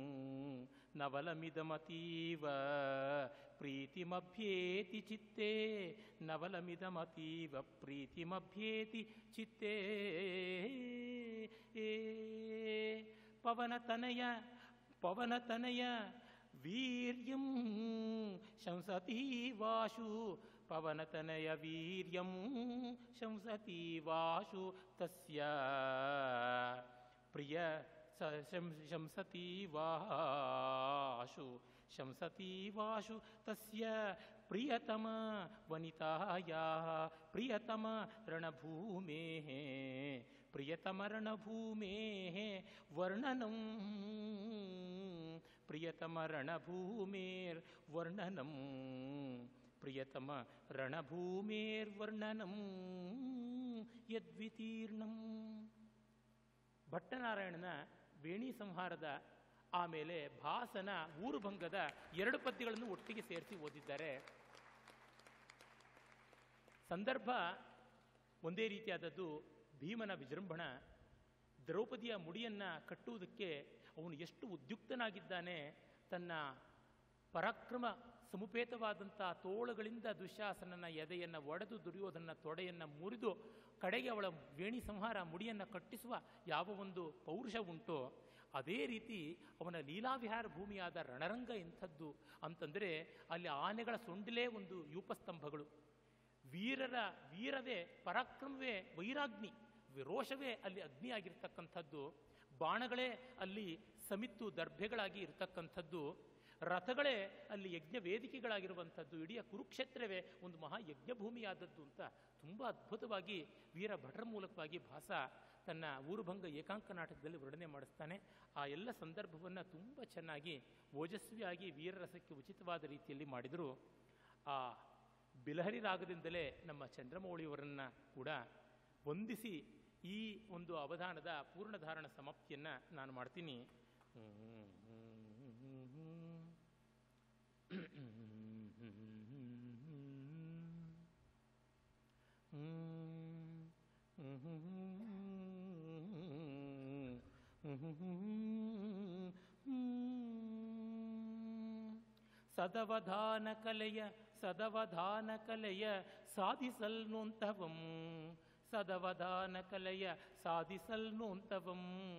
ನವಲಮಿದಮತೀವ ಪ್ರೀತಿಮಭ್ಯೇತಿ ಚಿತ್ತೇ ನವಲಮಿದಮತೀವ ಪ್ರೀತಿಮಭ್ಯೇತಿ ಚಿತ್ತೇ ಏ ಪವನತನಯ ಪವನತನಯ ವೀರ್ಯಂ ಶಂಸತಿ ವಾಶು ಪವನತನಯ ವೀರ್ಯಂ ಶಂಸತಿ ವಾಶು ತಸ್ಯ ಪ್ರಿಯ ಸ ಶಂ ಶಂಸತಿ ವಾಶು ಶಂಸತಿ ವಾಶು ತಸ್ಯ ಪ್ರಿಯತಮ ವನಿತಾಯಾः ಪ್ರಿಯತಮ ರಣಭೂಮೇः ಪ್ರಿಯತಮ ರಣಭೂಮೇः ವರ್ಣನಂ ಪ್ರಿಯತಮ ರಣಭೂಮೇರ್ವರ್ಣನಂ ಪ್ರಿಯತಮ ರಣಭೂಮೇರ್ವರ್ಣನಂ ಯದ್ವಿತೀರ್ಣಂ ಭಟ್ಟನಾರಾಯಣನ ವೇಣಿ ಸಂಹಾರದ ಆಮೇಲೆ ಭಾಸನ ಊರುಭಂಗದ ಎರಡು ಪದ್ಯಗಳನ್ನು ಒಟ್ಟಿಗೆ ಸೇರಿಸಿ ಓದಿದ್ದಾರೆ ಸಂದರ್ಭ ಒಂದೇ ರೀತಿಯಾದದ್ದು ಭೀಮನ ವಿಜೃಂಭಣ ದ್ರೌಪದಿಯ ಮುಡಿಯನ್ನ ಕಟ್ಟುವುದಕ್ಕೆ ಅವನು ಎಷ್ಟು ಉದ್ಯುಕ್ತನಾಗಿದ್ದಾನೆ ತನ್ನ ಪರಾಕ್ರಮ ಸಮುಪೇತವಾದಂಥ ತೋಳುಗಳಿಂದ ದುಶ್ಯಾಸನನ ಎದೆಯನ್ನು ಒಡೆದು ದುರ್ಯೋಧನ ತೊಡೆಯನ್ನು ಮುರಿದು ಕಡೆಗೆ ಅವಳ ವೇಣಿ ಸಂಹಾರ ಮುಡಿಯನ್ನು ಕಟ್ಟಿಸುವ ಯಾವ ಒಂದು ಪೌರುಷ ಉಂಟೋ ಅದೇ ರೀತಿ ಅವನ ಲೀಲಾವಿಹಾರ ಭೂಮಿಯಾದ ರಣರಂಗ ಎಂಥದ್ದು ಅಂತಂದರೆ ಅಲ್ಲಿ ಆನೆಗಳ ಸೊಂಡಿಲೇ ಒಂದು ಯೂಪಸ್ತಂಭಗಳು ವೀರರ ವೀರವೇ ಪರಾಕ್ರಮವೇ ವೈರಾಗ್ನಿ ರೋಷವೇ ಅಲ್ಲಿ ಅಗ್ನಿಯಾಗಿರ್ತಕ್ಕಂಥದ್ದು ಬಾಣಗಳೇ ಅಲ್ಲಿ ಸಮಿತ್ತು ದರ್ಭೆಗಳಾಗಿ ಇರತಕ್ಕಂಥದ್ದು ರಥಗಳೇ ಅಲ್ಲಿ ಯಜ್ಞ ವೇದಿಕೆಗಳಾಗಿರುವಂಥದ್ದು ಇಡೀ ಕುರುಕ್ಷೇತ್ರವೇ ಒಂದು ಮಹಾ ಯಜ್ಞಭೂಮಿಯಾದದ್ದು ಅಂತ ತುಂಬ ಅದ್ಭುತವಾಗಿ ವೀರ ಭಟರ ಮೂಲಕವಾಗಿ ಭಾಸ ತನ್ನ ಊರುಭಂಗ ಏಕಾಂಕ ನಾಟಕದಲ್ಲಿ ವರ್ಣನೆ ಮಾಡಿಸ್ತಾನೆ ಆ ಎಲ್ಲ ಸಂದರ್ಭವನ್ನು ತುಂಬ ಚೆನ್ನಾಗಿ ಓಜಸ್ವಿಯಾಗಿ ವೀರರಸಕ್ಕೆ ಉಚಿತವಾದ ರೀತಿಯಲ್ಲಿ ಮಾಡಿದರು ಆ ಬಿಲಹರಿ ರಾಗದಿಂದಲೇ ನಮ್ಮ ಚಂದ್ರಮೌಳಿಯವರನ್ನ ಕೂಡ ವಂದಿಸಿ ಈ ಒಂದು ಅವಧಾನದ ಪೂರ್ಣಧಾರಣ ಸಮಾಪ್ತಿಯನ್ನು ನಾನು ಮಾಡ್ತೀನಿ ಸದವಧಾನ ಕಲೆಯ ಸದವಧಾನ ಕಲೆಯ ಸಾಧಿಸಲ್ನೋಂತವಂ ಸದವಧಾನ ಕಲೆಯ ಸಾಧಿಸಲ್ನೋಂತವಂ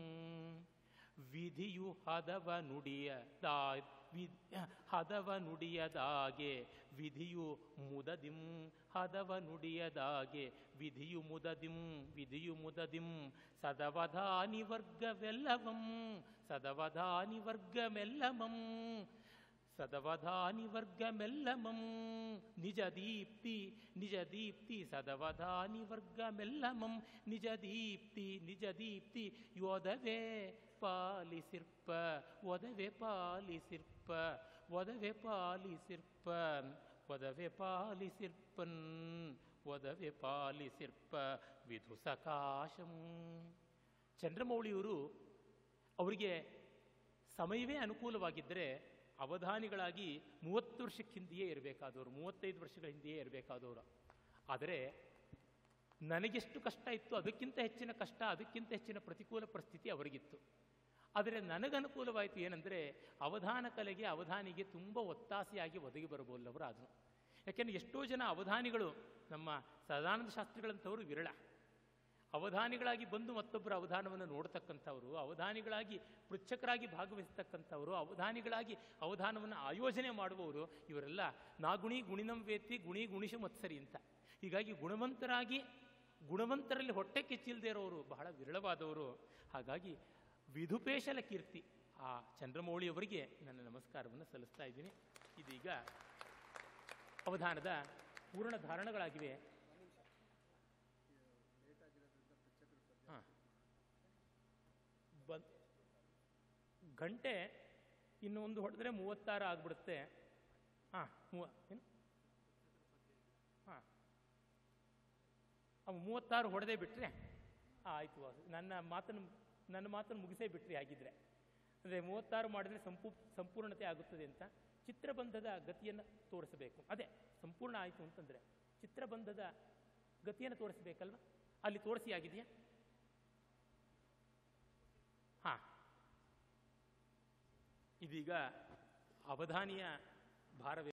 ವಿಧಿಯು ಹದವ ನುಡಿಯ ದಾ ವಿ ಹದವ ನುಡಿಯದಾಗೆ ವಿಧಿಯು ಮುದದಿಂ ಹದವ ನುಡಿಯದಾಗೆ ವಿಧಿಯು ಮುದದಿಂ ವಿಧಿಯು ಮುದದಿಂ ಸದವಧಾನಿ ವರ್ಗವೆಲ್ಲವಂ ಸದವಧಾನಿ ವರ್ಗಮೆಲ್ಲಮಂ ಸದವಧಾನಿ ವರ್ಗಮೆಲ್ಲಮಂ ನಿಜ ದೀಪ್ತಿ ನಿಜ ದೀಪ್ತಿ ಸದವಧಾನಿ ವರ್ಗಮೆಲ್ಲಮಂ ನಿಜ ದೀಪ್ತಿ ನಿಜ ದೀಪ್ತಿ ಯೋಧವೇ ಪಾಲಿಸಿರ್ಪ ಒದವೆ ಪಾಲಿಸಿರ್ಪ ಒದವೆ ಪಾಲಿಸಿರ್ಪ ಒದವೆ ಪಾಲಿಸಿರ್ಪನ್ ಒದವೆ ಪಾಲಿಸಿರ್ಪ ವಿಧು ಸಕಾಶಂ ಚಂದ್ರಮೌಳಿಯವರು ಅವರಿಗೆ ಸಮಯವೇ ಅನುಕೂಲವಾಗಿದ್ದರೆ ಅವಧಾನಿಗಳಾಗಿ ಮೂವತ್ತು ವರ್ಷಕ್ಕೆ ಹಿಂದೆಯೇ ಇರಬೇಕಾದವರು ಮೂವತ್ತೈದು ವರ್ಷಗಳ ಹಿಂದೆಯೇ ಇರಬೇಕಾದವರು ಆದರೆ ನನಗೆಷ್ಟು ಕಷ್ಟ ಇತ್ತು ಅದಕ್ಕಿಂತ ಹೆಚ್ಚಿನ ಕಷ್ಟ ಅದಕ್ಕಿಂತ ಹೆಚ್ಚಿನ ಪ್ರತಿಕೂಲ ಪರಿಸ್ಥಿತಿ ಅವರಿಗಿತ್ತು ಆದರೆ ನನಗನುಕೂಲವಾಯಿತು ಏನಂದರೆ ಅವಧಾನ ಕಲೆಗೆ ಅವಧಾನಿಗೆ ತುಂಬ ಒತ್ತಾಸೆಯಾಗಿ ಒದಗಿ ಬರಬಲ್ಲವರು ಆದರು ಯಾಕೆಂದರೆ ಎಷ್ಟೋ ಜನ ಅವಧಾನಿಗಳು ನಮ್ಮ ಸದಾನಂದ ಶಾಸ್ತ್ರಿಗಳಂಥವರು ವಿರಳ ಅವಧಾನಿಗಳಾಗಿ ಬಂದು ಮತ್ತೊಬ್ಬರ ಅವಧಾನವನ್ನು ನೋಡ್ತಕ್ಕಂಥವರು ಅವಧಾನಿಗಳಾಗಿ ಪೃಚ್ಛಕರಾಗಿ ಭಾಗವಹಿಸ್ತಕ್ಕಂಥವರು ಅವಧಾನಿಗಳಾಗಿ ಅವಧಾನವನ್ನು ಆಯೋಜನೆ ಮಾಡುವವರು ಇವರೆಲ್ಲ ನಾಗುಣಿ ಗುಣಿನಂ ವೇತ್ತಿ ಗುಣಿ ಗುಣಿಶು ಮತ್ಸರಿ ಅಂತ ಹೀಗಾಗಿ ಗುಣವಂತರಾಗಿ ಗುಣವಂತರಲ್ಲಿ ಹೊಟ್ಟೆ ಕಿಚ್ಚಿಲ್ದೇ ಇರೋರು ಬಹಳ ವಿರಳವಾದವರು ಹಾಗಾಗಿ ವಿಧುಪೇಶಲ ಕೀರ್ತಿ ಆ ಚಂದ್ರಮೌಳಿಯವರಿಗೆ ನನ್ನ ನಮಸ್ಕಾರವನ್ನು ಸಲ್ಲಿಸ್ತಾ ಇದ್ದೀನಿ ಇದೀಗ ಅವಧಾನದ ಪೂರ್ಣ ಧಾರಣಗಳಾಗಿವೆ ಹಾಂ ಬ ಗಂಟೆ ಇನ್ನು ಒಂದು ಹೊಡೆದ್ರೆ ಮೂವತ್ತಾರು ಆಗ್ಬಿಡುತ್ತೆ ಹಾಂ ಮೂವ ಏನು ಹಾಂ ಅವು ಮೂವತ್ತಾರು ಹೊಡೆದೇ ಬಿಟ್ಟರೆ ಆಯಿತು ವಾಸು. ನನ್ನ ಮಾತನ್ನು ನನ್ನ ಮಾತನ್ನು ಮುಗಿಸೇ ಬಿಟ್ರಿ ಹಾಗಿದ್ರೆ ಅಂದರೆ ಮೂವತ್ತಾರು ಮಾಡಿದ್ರೆ ಸಂಪೂ ಸಂಪೂರ್ಣತೆ ಆಗುತ್ತದೆ ಅಂತ ಚಿತ್ರಬಂಧದ ಗತಿಯನ್ನು ತೋರಿಸಬೇಕು ಅದೇ ಸಂಪೂರ್ಣ ಆಯಿತು ಅಂತಂದರೆ ಚಿತ್ರಬಂಧದ ಗತಿಯನ್ನು ತೋರಿಸಬೇಕಲ್ವ ಅಲ್ಲಿ ತೋರಿಸಿ ಆಗಿದೆಯಾ ಹಾಂ ಇದೀಗ ಅವಧಾನಿಯ ಭಾರವೇ